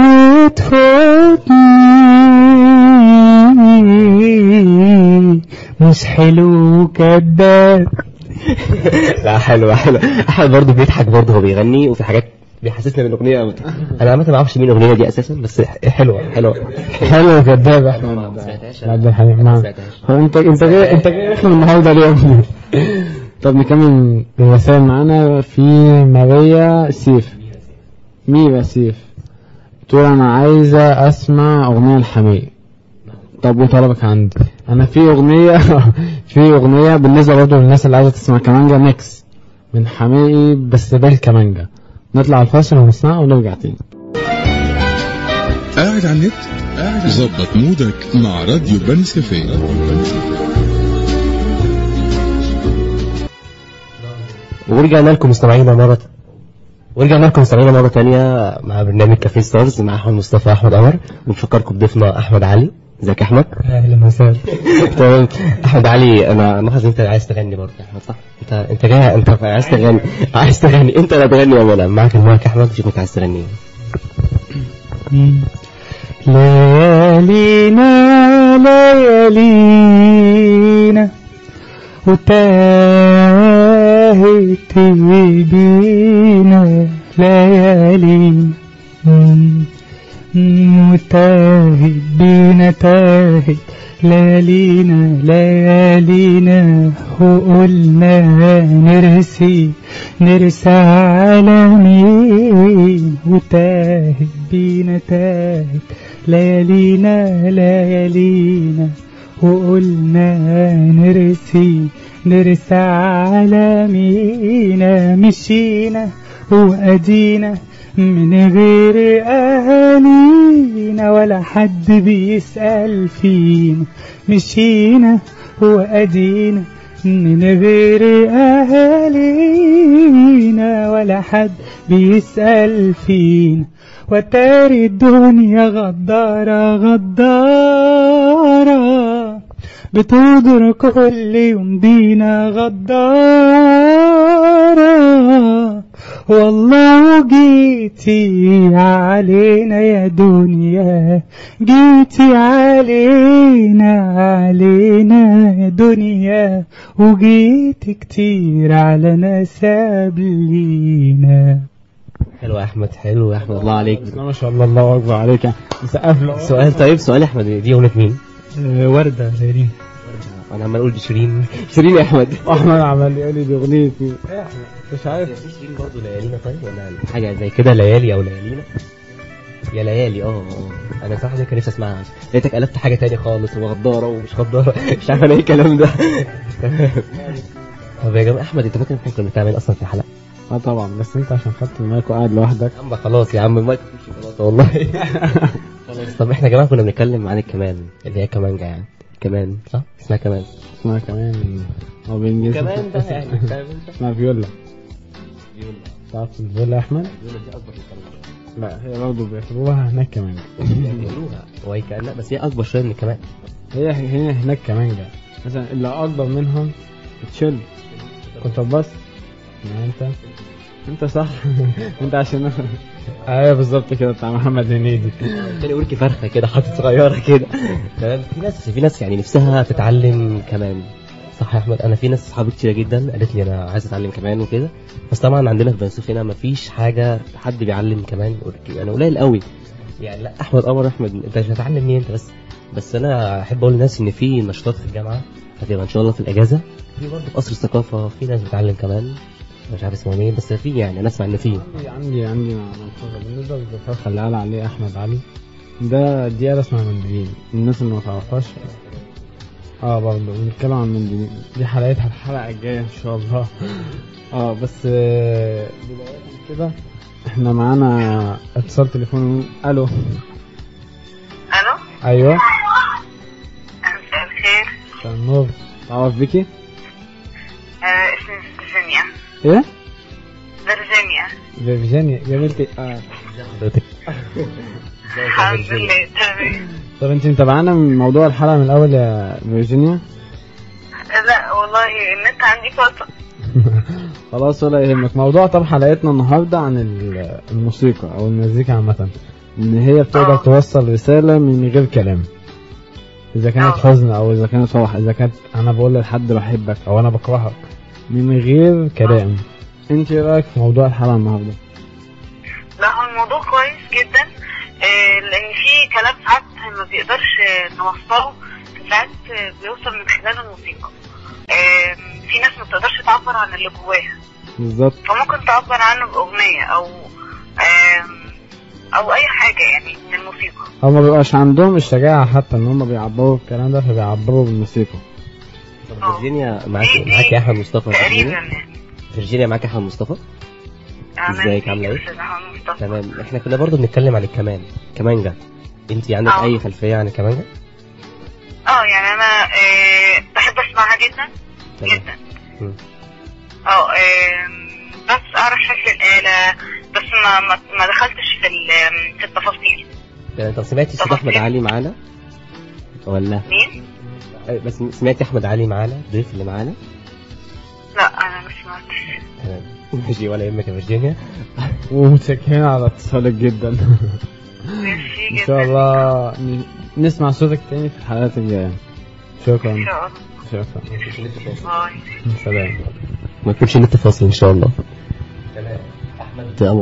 [SPEAKER 4] وتفوتني مش حلو كداب
[SPEAKER 2] لا حلو حلو احمد برضه بيضحك برضه هو بيغني وفي حاجات بيحسسنا بالاغنيه انا عامه ما اعرفش مين الاغنيه دي اساسا بس حلوه حلوه
[SPEAKER 3] حلو كداب يا احمد
[SPEAKER 2] ما سمعتهاش
[SPEAKER 3] عبد الحليم
[SPEAKER 2] ما
[SPEAKER 3] نعم
[SPEAKER 2] سمعتهاش
[SPEAKER 3] هو انت انت جاي انت جاي احنا النهارده اليوم طب نكمل الرسائل معانا في ماريا سيف ميرا سيف تقول انا عايزه اسمع اغنيه الحمية طب وطلبك عندي انا في اغنيه في اغنيه بالنسبه برضه للناس اللي عايزه تسمع كمانجا ميكس من حماقي بس بالكمانجا نطلع الفاصل ونسمعها ونرجع تاني
[SPEAKER 5] قاعد على النت ظبط مودك مع راديو بنس كافيه
[SPEAKER 2] ورجعنا لكم مستمعينا مرة ورجعنا لكم مستمعينا مرة تانية مع برنامج كافيه ستارز مع أحمد مصطفى أحمد قمر ونفكركم بضيفنا أحمد علي ازيك يا أحمد
[SPEAKER 4] اهلا وسهلا
[SPEAKER 2] تمام أحمد علي أنا ملاحظ أنت عايز تغني برضه يا أحمد صح؟ أنت أنت جاي أنت عايز تغني عايز تغني أنت لا تغني ولا لا معاك المايك يا أحمد شوف أنت عايز تغني
[SPEAKER 4] ليالينا ليالينا وتاهت بينا ليالينا مم. مم. وتاهت بينا تاهت ليالينا ليالينا وقلنا نرسي نرسى على مين وتاهت بينا تاهت ليالينا ليالينا وقلنا نرسي نرسى على مينا مشينا وأدينا من غير أهالينا ولا حد بيسأل فينا مشينا وأدينا من غير أهالينا ولا حد بيسأل فينا وتاري الدنيا غدارة غدارة بتغدر كل يوم بينا غدارة والله جيتي علينا يا دنيا جيتي علينا علينا يا دنيا وجيت كتير على ناس قبلينا
[SPEAKER 2] حلو يا أحمد حلو يا أحمد الله عليك
[SPEAKER 3] ما شاء الله الله اكبر عليك نسقف له
[SPEAKER 2] سؤال طيب سؤال يا أحمد دي أغنية مين؟
[SPEAKER 4] آه، وردة غيرين
[SPEAKER 2] انا عمال اقول دي شيرين شيرين يا احمد
[SPEAKER 3] احمد عمال يقول لي دي اغنيتي ايه احمد مش عارف
[SPEAKER 2] في شيرين برضه ليالينا طيب ولا حاجه زي كده ليالي او ليالينا يا ليالي اه اه انا صراحه كان نفسي اسمعها لقيتك قلبت حاجه تاني خالص وغداره ومش غداره مش عارف انا ايه الكلام ده طب يا جماعه احمد انت فاكر احنا كنا بنعمل اصلا في الحلقه
[SPEAKER 3] اه طبعا بس انت عشان خدت المايك وقاعد لوحدك
[SPEAKER 2] يا عم خلاص يا عم المايك مش شوكولاته والله خلاص طب احنا يا جماعه كنا بنتكلم عن الكمان اللي هي كمانجا يعني كمان صح اسمها كمان
[SPEAKER 3] اسمها كمان هو بالانجليزي
[SPEAKER 2] كمان ده يعني فاهم انت
[SPEAKER 3] اسمها فيولا تعرف الفيولا يا احمد؟
[SPEAKER 2] دي اكبر من الكمان
[SPEAKER 3] لا هي برضه بيعتبروها هناك كمان
[SPEAKER 2] بيقولوها وهي كان لا بس هي اكبر شويه من الكمان
[SPEAKER 3] هي هي هناك كمان جا مثلا اللي اكبر منهم تشيل كنت بس ما انت انت صح انت عشان ايوه بالظبط كده بتاع محمد هنيدي
[SPEAKER 2] تاني وركي فرخه كده حاطط صغيره كده تمام في ناس في ناس يعني نفسها تتعلم كمان صح يا احمد انا في ناس صحابي كتيره جدا قالت لي انا عايز اتعلم كمان وكده بس طبعا عندنا في بني سويف هنا مفيش حاجه حد بيعلم كمان وركي يعني قليل قوي يعني لا احمد قمر احمد انت مش هتعلم مين انت بس بس انا احب اقول للناس ان في نشاطات في الجامعه هتبقى ان شاء الله في الاجازه في برضه في قصر الثقافه في ناس بتعلم كمان مش عارف اسمه ايه بس في يعني انا اسمع ان في
[SPEAKER 3] عندي عندي ملحوظه بالنسبه للفرخه اللي قال عليه احمد علي ده دي آلة اسمها مندلين الناس اللي ما تعرفهاش اه برضه بنتكلم عن مندلين دي حلقتها الحلقه الجايه ان شاء الله اه بس آه، بدايه كده احنا معانا اتصال تليفوني الو
[SPEAKER 1] الو
[SPEAKER 3] ايوه
[SPEAKER 1] مساء الخير
[SPEAKER 3] مساء النور تعرف بيكي
[SPEAKER 1] آه اسمي فيرجينيا
[SPEAKER 3] ايه
[SPEAKER 1] فيرجينيا
[SPEAKER 3] فيرجينيا يا بنتي آه.
[SPEAKER 2] حضرتك
[SPEAKER 1] الحمد لله تمام
[SPEAKER 3] طب انت متابعانا من موضوع الحلقه من الاول يا فيرجينيا
[SPEAKER 1] لا والله النت عندي فاصل
[SPEAKER 3] خلاص ولا يهمك موضوع طب حلقتنا النهارده عن ال- الموسيقى او المزيكا عامه ان هي بتقدر
[SPEAKER 1] آه.
[SPEAKER 3] توصل رساله من غير كلام اذا كانت
[SPEAKER 1] آه.
[SPEAKER 3] حزن او اذا كانت فرح اذا كانت انا بقول لحد بحبك او انا بكرهك من غير كلام انت ايه رايك في موضوع الحلقه النهارده
[SPEAKER 1] لا هو الموضوع كويس جدا آه، لان في كلام ساعات ما بيقدرش آه، نوصله ساعات آه، بيوصل من خلال الموسيقى آه، في ناس ما بتقدرش تعبر عن اللي جواها
[SPEAKER 3] بالظبط
[SPEAKER 1] فممكن تعبر عنه بأغنية أو آم، أو أي حاجة يعني من الموسيقى
[SPEAKER 3] هو ما بيبقاش عندهم الشجاعه حتى ان هم بيعبروا الكلام ده فبيعبروا بالموسيقى
[SPEAKER 2] طب فيرجينيا معاك
[SPEAKER 1] دي- دي
[SPEAKER 2] معاك يا احمد مصطفى
[SPEAKER 1] تقريبا
[SPEAKER 2] فيرجينيا
[SPEAKER 1] يعني
[SPEAKER 2] فيرجينيا معاك يا احمد مصطفى
[SPEAKER 1] أعمل
[SPEAKER 2] ازيك
[SPEAKER 1] فيه
[SPEAKER 2] عاملة ايه؟
[SPEAKER 1] أستاذ أحمد مصطفى.
[SPEAKER 2] تمام احنا كنا برضو بنتكلم عن الكمان كمانجا انت عندك
[SPEAKER 1] آه.
[SPEAKER 2] اي خلفيه عن الكمانجا
[SPEAKER 1] اه يعني أنا آه، بحب أسمعها جدا
[SPEAKER 2] تمام
[SPEAKER 1] جدا
[SPEAKER 2] مم.
[SPEAKER 1] اه آم، بس أعرف شكل الآلة بس ما ما, ما دخلتش في ال- في التفاصيل
[SPEAKER 2] يعني طب سمعتي صوت
[SPEAKER 1] طبعا.
[SPEAKER 2] احمد علي معانا ولا
[SPEAKER 1] مين؟
[SPEAKER 2] أي، بس سمعتي احمد علي معانا الضيف اللي معانا
[SPEAKER 1] لا أنا ما سمعتش
[SPEAKER 2] تمام ماشي ولا يهمك يا فيرجينيا
[SPEAKER 3] ومتشكرين على اتصالك جدا
[SPEAKER 1] ميرسي
[SPEAKER 3] ان
[SPEAKER 1] جدا
[SPEAKER 3] شاء الله ن- نسمع صوتك تاني في الحلقات الجايه شكرا
[SPEAKER 1] إن شاء الله
[SPEAKER 3] شكرا
[SPEAKER 1] باي
[SPEAKER 3] سلام
[SPEAKER 2] ما يكونش النت فاصل ان شاء الله تمام احمد قمر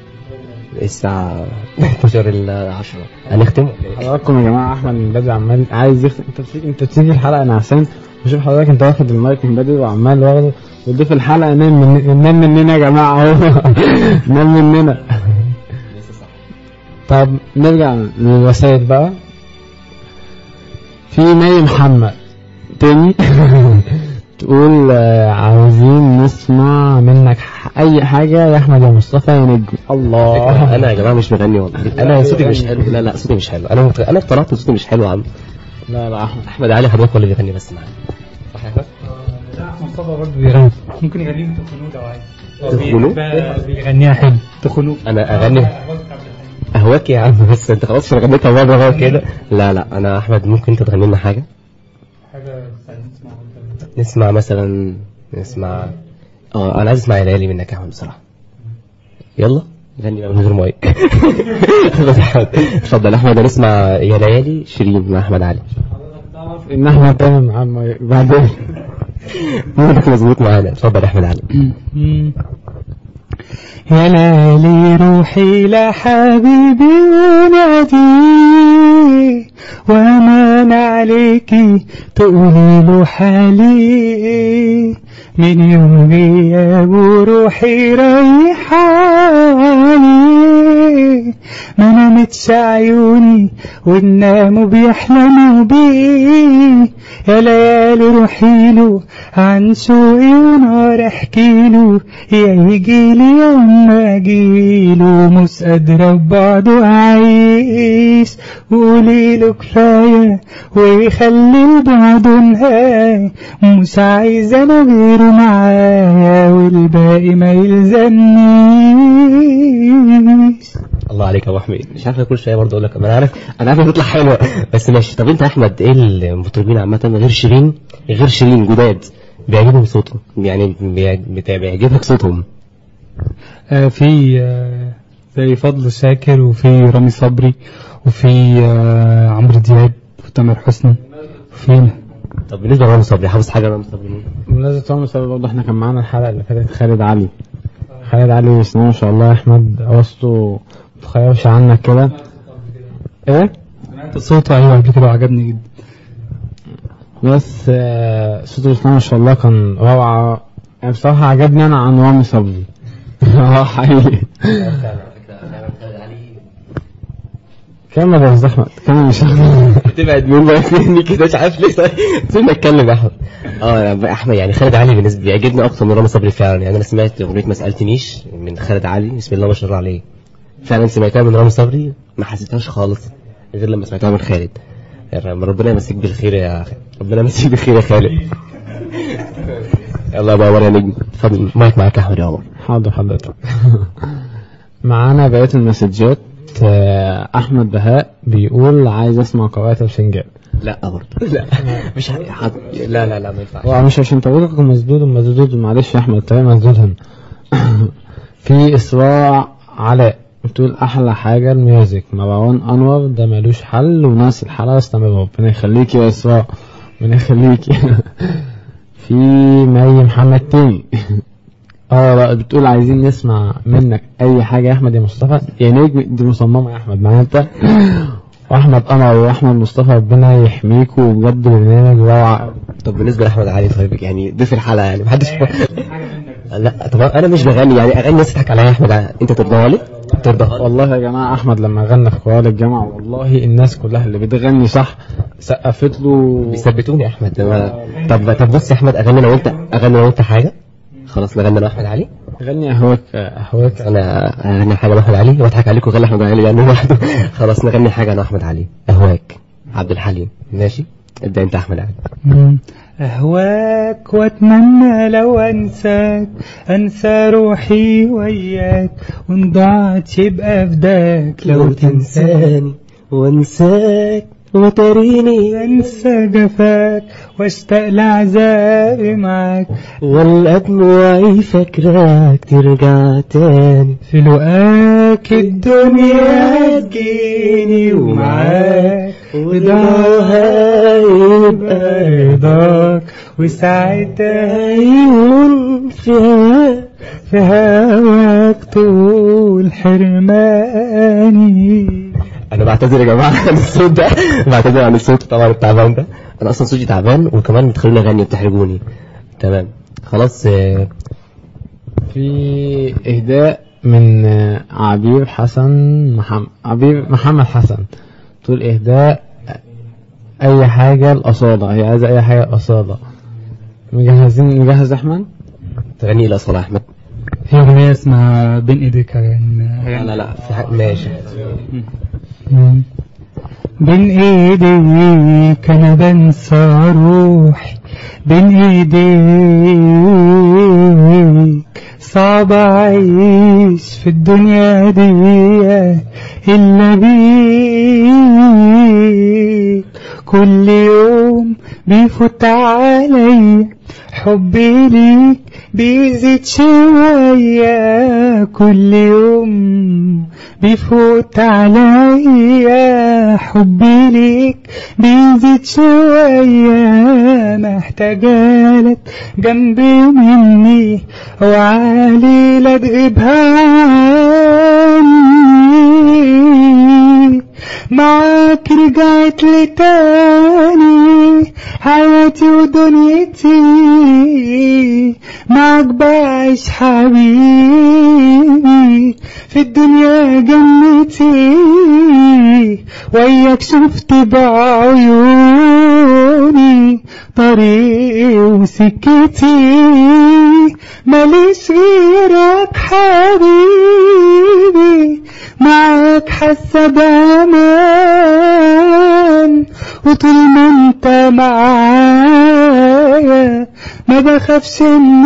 [SPEAKER 2] الساعة 12 ل 10 هنختم ولا إيه؟
[SPEAKER 3] حضراتكم يا جماعه احمد من بدري عمال عايز يختم انت بتيجي انت بتيجي الحلقه انا عشان بشوف حضرتك انت واخد المايك من بدري وعمال واخده وضيف الحلقه نام من نام مننا يا جماعه اهو نام مننا طب نرجع للوسائل بقى في مي محمد تاني تقول آه، عاوزين نسمع منك ح- اي حاجه يا احمد يا مصطفى يا نجم الله
[SPEAKER 2] انا يا جماعه مش بغني والله انا صوتي مش حلو لا لا صوتي مش حلو انا مت... انا اقتنعت إن صوتي مش حلو يا عم
[SPEAKER 3] لا لا احمد
[SPEAKER 2] احمد علي حضرتك هو اللي بيغني بس معانا صح يا احمد
[SPEAKER 4] لا مصطفى برضه بيغني ممكن يغني تخنود او عادي
[SPEAKER 2] تخنود؟
[SPEAKER 4] بيحب- بيغنيها حلو تخنود
[SPEAKER 2] انا اغني اهواك يا عم بس انت خلاص أنا غنيتها مره غير كده لا لا انا احمد ممكن انت تغني لنا حاجه
[SPEAKER 4] حاجه نسمعها
[SPEAKER 2] نسمع مثلا نسمع اه انا عايز اسمع يا ليالي منك يا احمد بصراحه يلا غني بقى من غير مايك اتفضل يا احمد اتفضل يا احمد هنسمع يا ليالي شيرين مع احمد علي
[SPEAKER 3] تعرف ان احنا تاني مع المايك بعدين
[SPEAKER 2] مودك مظبوط معانا اتفضل يا احمد علي
[SPEAKER 4] يا ليالي روحي لحبيبي ونادي وامان عليكي تقولي له حالي من يوم غيابه روحي ريحاني ما نامتش عيوني والنام بيحلموا بيه يا ليالي روحيله عن شوقي ونار احكيله يا يجيلي يا اما اجيله مش قادرة ببعضه اعيش وقوليله كفاية ويخلي البعد نهاية مش عايز انا غيره معايا والباقي ما يلزمنيش
[SPEAKER 2] الله عليك يا ابو حميد مش عارف كل شويه برضه اقول لك انا عارف انا عارف تطلع حلوه بس ماشي طب انت يا احمد ايه المطربين عامه غير شيرين غير شيرين جداد بيعجبهم صوتهم يعني بيعج- بتاع- بيعجبك صوتهم
[SPEAKER 4] آه، في آه، زي فضل شاكر وفي رامي صبري وفي آه، عمرو دياب وتامر حسني وفي
[SPEAKER 2] طب بالنسبه لرامي صبري حافظ حاجه لرامي صبري مين؟
[SPEAKER 3] بمناسبة رامي صبري برضه احنا كان معانا الحلقة اللي فاتت خالد علي خالد علي بسم الله ما شاء الله يا احمد وسطه متخيرش عنك كده ايه
[SPEAKER 4] صوته ايوه قبل كده وعجبني جدا
[SPEAKER 3] بس آه، صوته بسم الله ما شاء الله كان روعة يعني بصراحة عجبني انا عن رامي صبري اه حقيقي كمل يا استاذ احمد كمل مش هاخد
[SPEAKER 2] بتبعد مني كده مش عارف ليه سيبنا اتكلم يا احمد اه أنا احمد يعني خالد علي بالنسبه بيعجبني اكتر من رامي صبري فعلا يعني انا سمعت اغنيه ما سالتنيش من خالد علي بسم الله ما شاء الله عليه فعلا سمعتها من رامي صبري ما حسيتهاش خالص غير لما سمعتها من خالد يعني ربنا يمسيك بالخير يا خالد ربنا يمسيك بالخير يا خالد يلا بقى ورا نجم اتفضل مايك معاك يا احمد يا عمر
[SPEAKER 3] حاضر حضرتك معانا بقية المسجات آه، أحمد بهاء بيقول عايز أسمع قراءة الفنجان
[SPEAKER 2] لا برضه لا مش حد... لا لا لا ما ينفعش
[SPEAKER 3] هو مش عشان طريقك مسدود مسدود معلش يا أحمد الطريق مسدود هنا في إسراع علاء بتقول أحلى حاجة الميوزك مروان أنور ده ملوش حل وناس الحلقة استمر ربنا يخليك يا إسراء ربنا يخليك في مي محمد تاني اه لا بتقول عايزين نسمع منك اي حاجه يا احمد يا مصطفى يا نجم دي مصممه يا احمد معايا انت واحمد قمر واحمد مصطفى ربنا يحميكوا وبجد برنامج روعه
[SPEAKER 2] طب بالنسبه لاحمد علي طيب يعني ضيف الحلقه يعني محدش لا طب انا مش بغني يعني اغني الناس تضحك عليا يا احمد علي. انت ترضاها لي ترضاها لي
[SPEAKER 3] والله يا جماعه احمد لما غنى في قوال الجامعه والله الناس كلها اللي بتغني صح سقفت له
[SPEAKER 2] بيثبتوني يا احمد ما- طب طب بص يا احمد اغني انا وانت اغني انا وانت حاجه خلاص نغني انا واحمد علي
[SPEAKER 3] غني اهواك اهواك
[SPEAKER 2] انا اغني حاجه لاحمد علي واضحك عليك وغني احمد علي يعني لوحده خلاص نغني حاجه انا واحمد علي اهواك عبد الحليم ماشي ابدا انت يا احمد علي
[SPEAKER 4] مم. أهواك وأتمنى لو أنساك أنسى روحي وياك وإن ضاعت يبقى فداك لو تنساني
[SPEAKER 2] وانساك وتريني
[SPEAKER 4] أنسى جفاك واشتاق لعذابي معاك
[SPEAKER 2] ولا دموعي فاكراك ترجع تاني
[SPEAKER 4] في لقاك الدنيا تجيني ومعاك ودعوها يبقى رضاك وساعتها
[SPEAKER 2] عيون فيها
[SPEAKER 4] في هواك طول حرماني
[SPEAKER 2] انا بعتذر يا جماعه عن الصوت ده بعتذر عن الصوت طبعا التعبان ده انا اصلا صوتي تعبان وكمان بتخلوني اغني بتحرجوني تمام خلاص آه،
[SPEAKER 3] في اهداء من آه، عبير حسن محمد عبير محمد حسن تقول اهداء اي حاجه الاصاله هي عايزه اي حاجه الاصاله مجهزين نجهز احمد
[SPEAKER 2] تغني الى صلاح احمد
[SPEAKER 4] في أغنية اسمها بين إيديك يعني
[SPEAKER 2] لا لا لا في حاجه ماشي
[SPEAKER 4] مم. بين ايديك انا بنسى روحي بين ايديك صعب اعيش في الدنيا دي الا بيك كل يوم بيفوت عليا حبي ليك بيزيد شوية كل يوم بيفوت عليا حبي ليك بيزيد شوية محتاجالك جنبي مني وعلي لا تغيبها عني معاك رجعت لي تاني حياتي ودنيتي معاك بعيش حبيبي في الدنيا جنتي وياك شفت بعيوني طريقي وسكتي ماليش غيرك حبيبي معاك حاسة بأمان وطول ما انت معايا ما بخافش من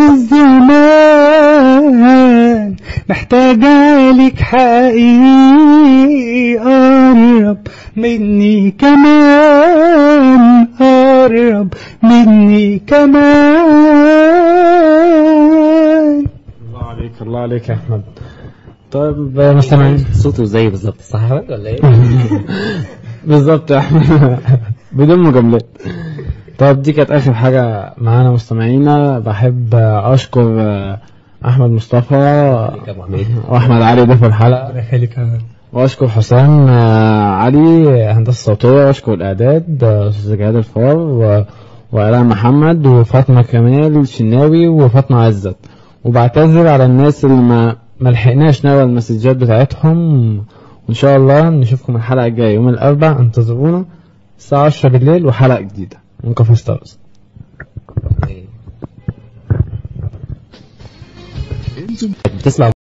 [SPEAKER 4] الزمان محتاجة لك حقيقي قرب مني كمان قرب مني كمان
[SPEAKER 3] الله عليك الله عليك يا احمد طيب مستمعين
[SPEAKER 2] صوته زي بالظبط صح يا احمد ولا ايه؟
[SPEAKER 3] بالظبط يا احمد بدون مجاملات طيب دي كانت اخر حاجه معانا مستمعينا بحب اشكر احمد مصطفى
[SPEAKER 2] يا ابو حميد
[SPEAKER 3] واحمد علي ضيف الحلقه
[SPEAKER 4] الله يخليك يا
[SPEAKER 3] واشكر حسام آه، علي هندسه صوتيه واشكر الاعداد آه، استاذ جهاد الفار و- وآلاء محمد وفاطمه كمال شناوي وفاطمه عزت وبعتذر على الناس اللي ما ما لحقناش نقرا المسجات بتاعتهم وان شاء الله نشوفكم الحلقه الجايه يوم الاربعاء انتظرونا الساعه 10 بالليل وحلقه جديده من كافي ستارز
[SPEAKER 2] بتسمع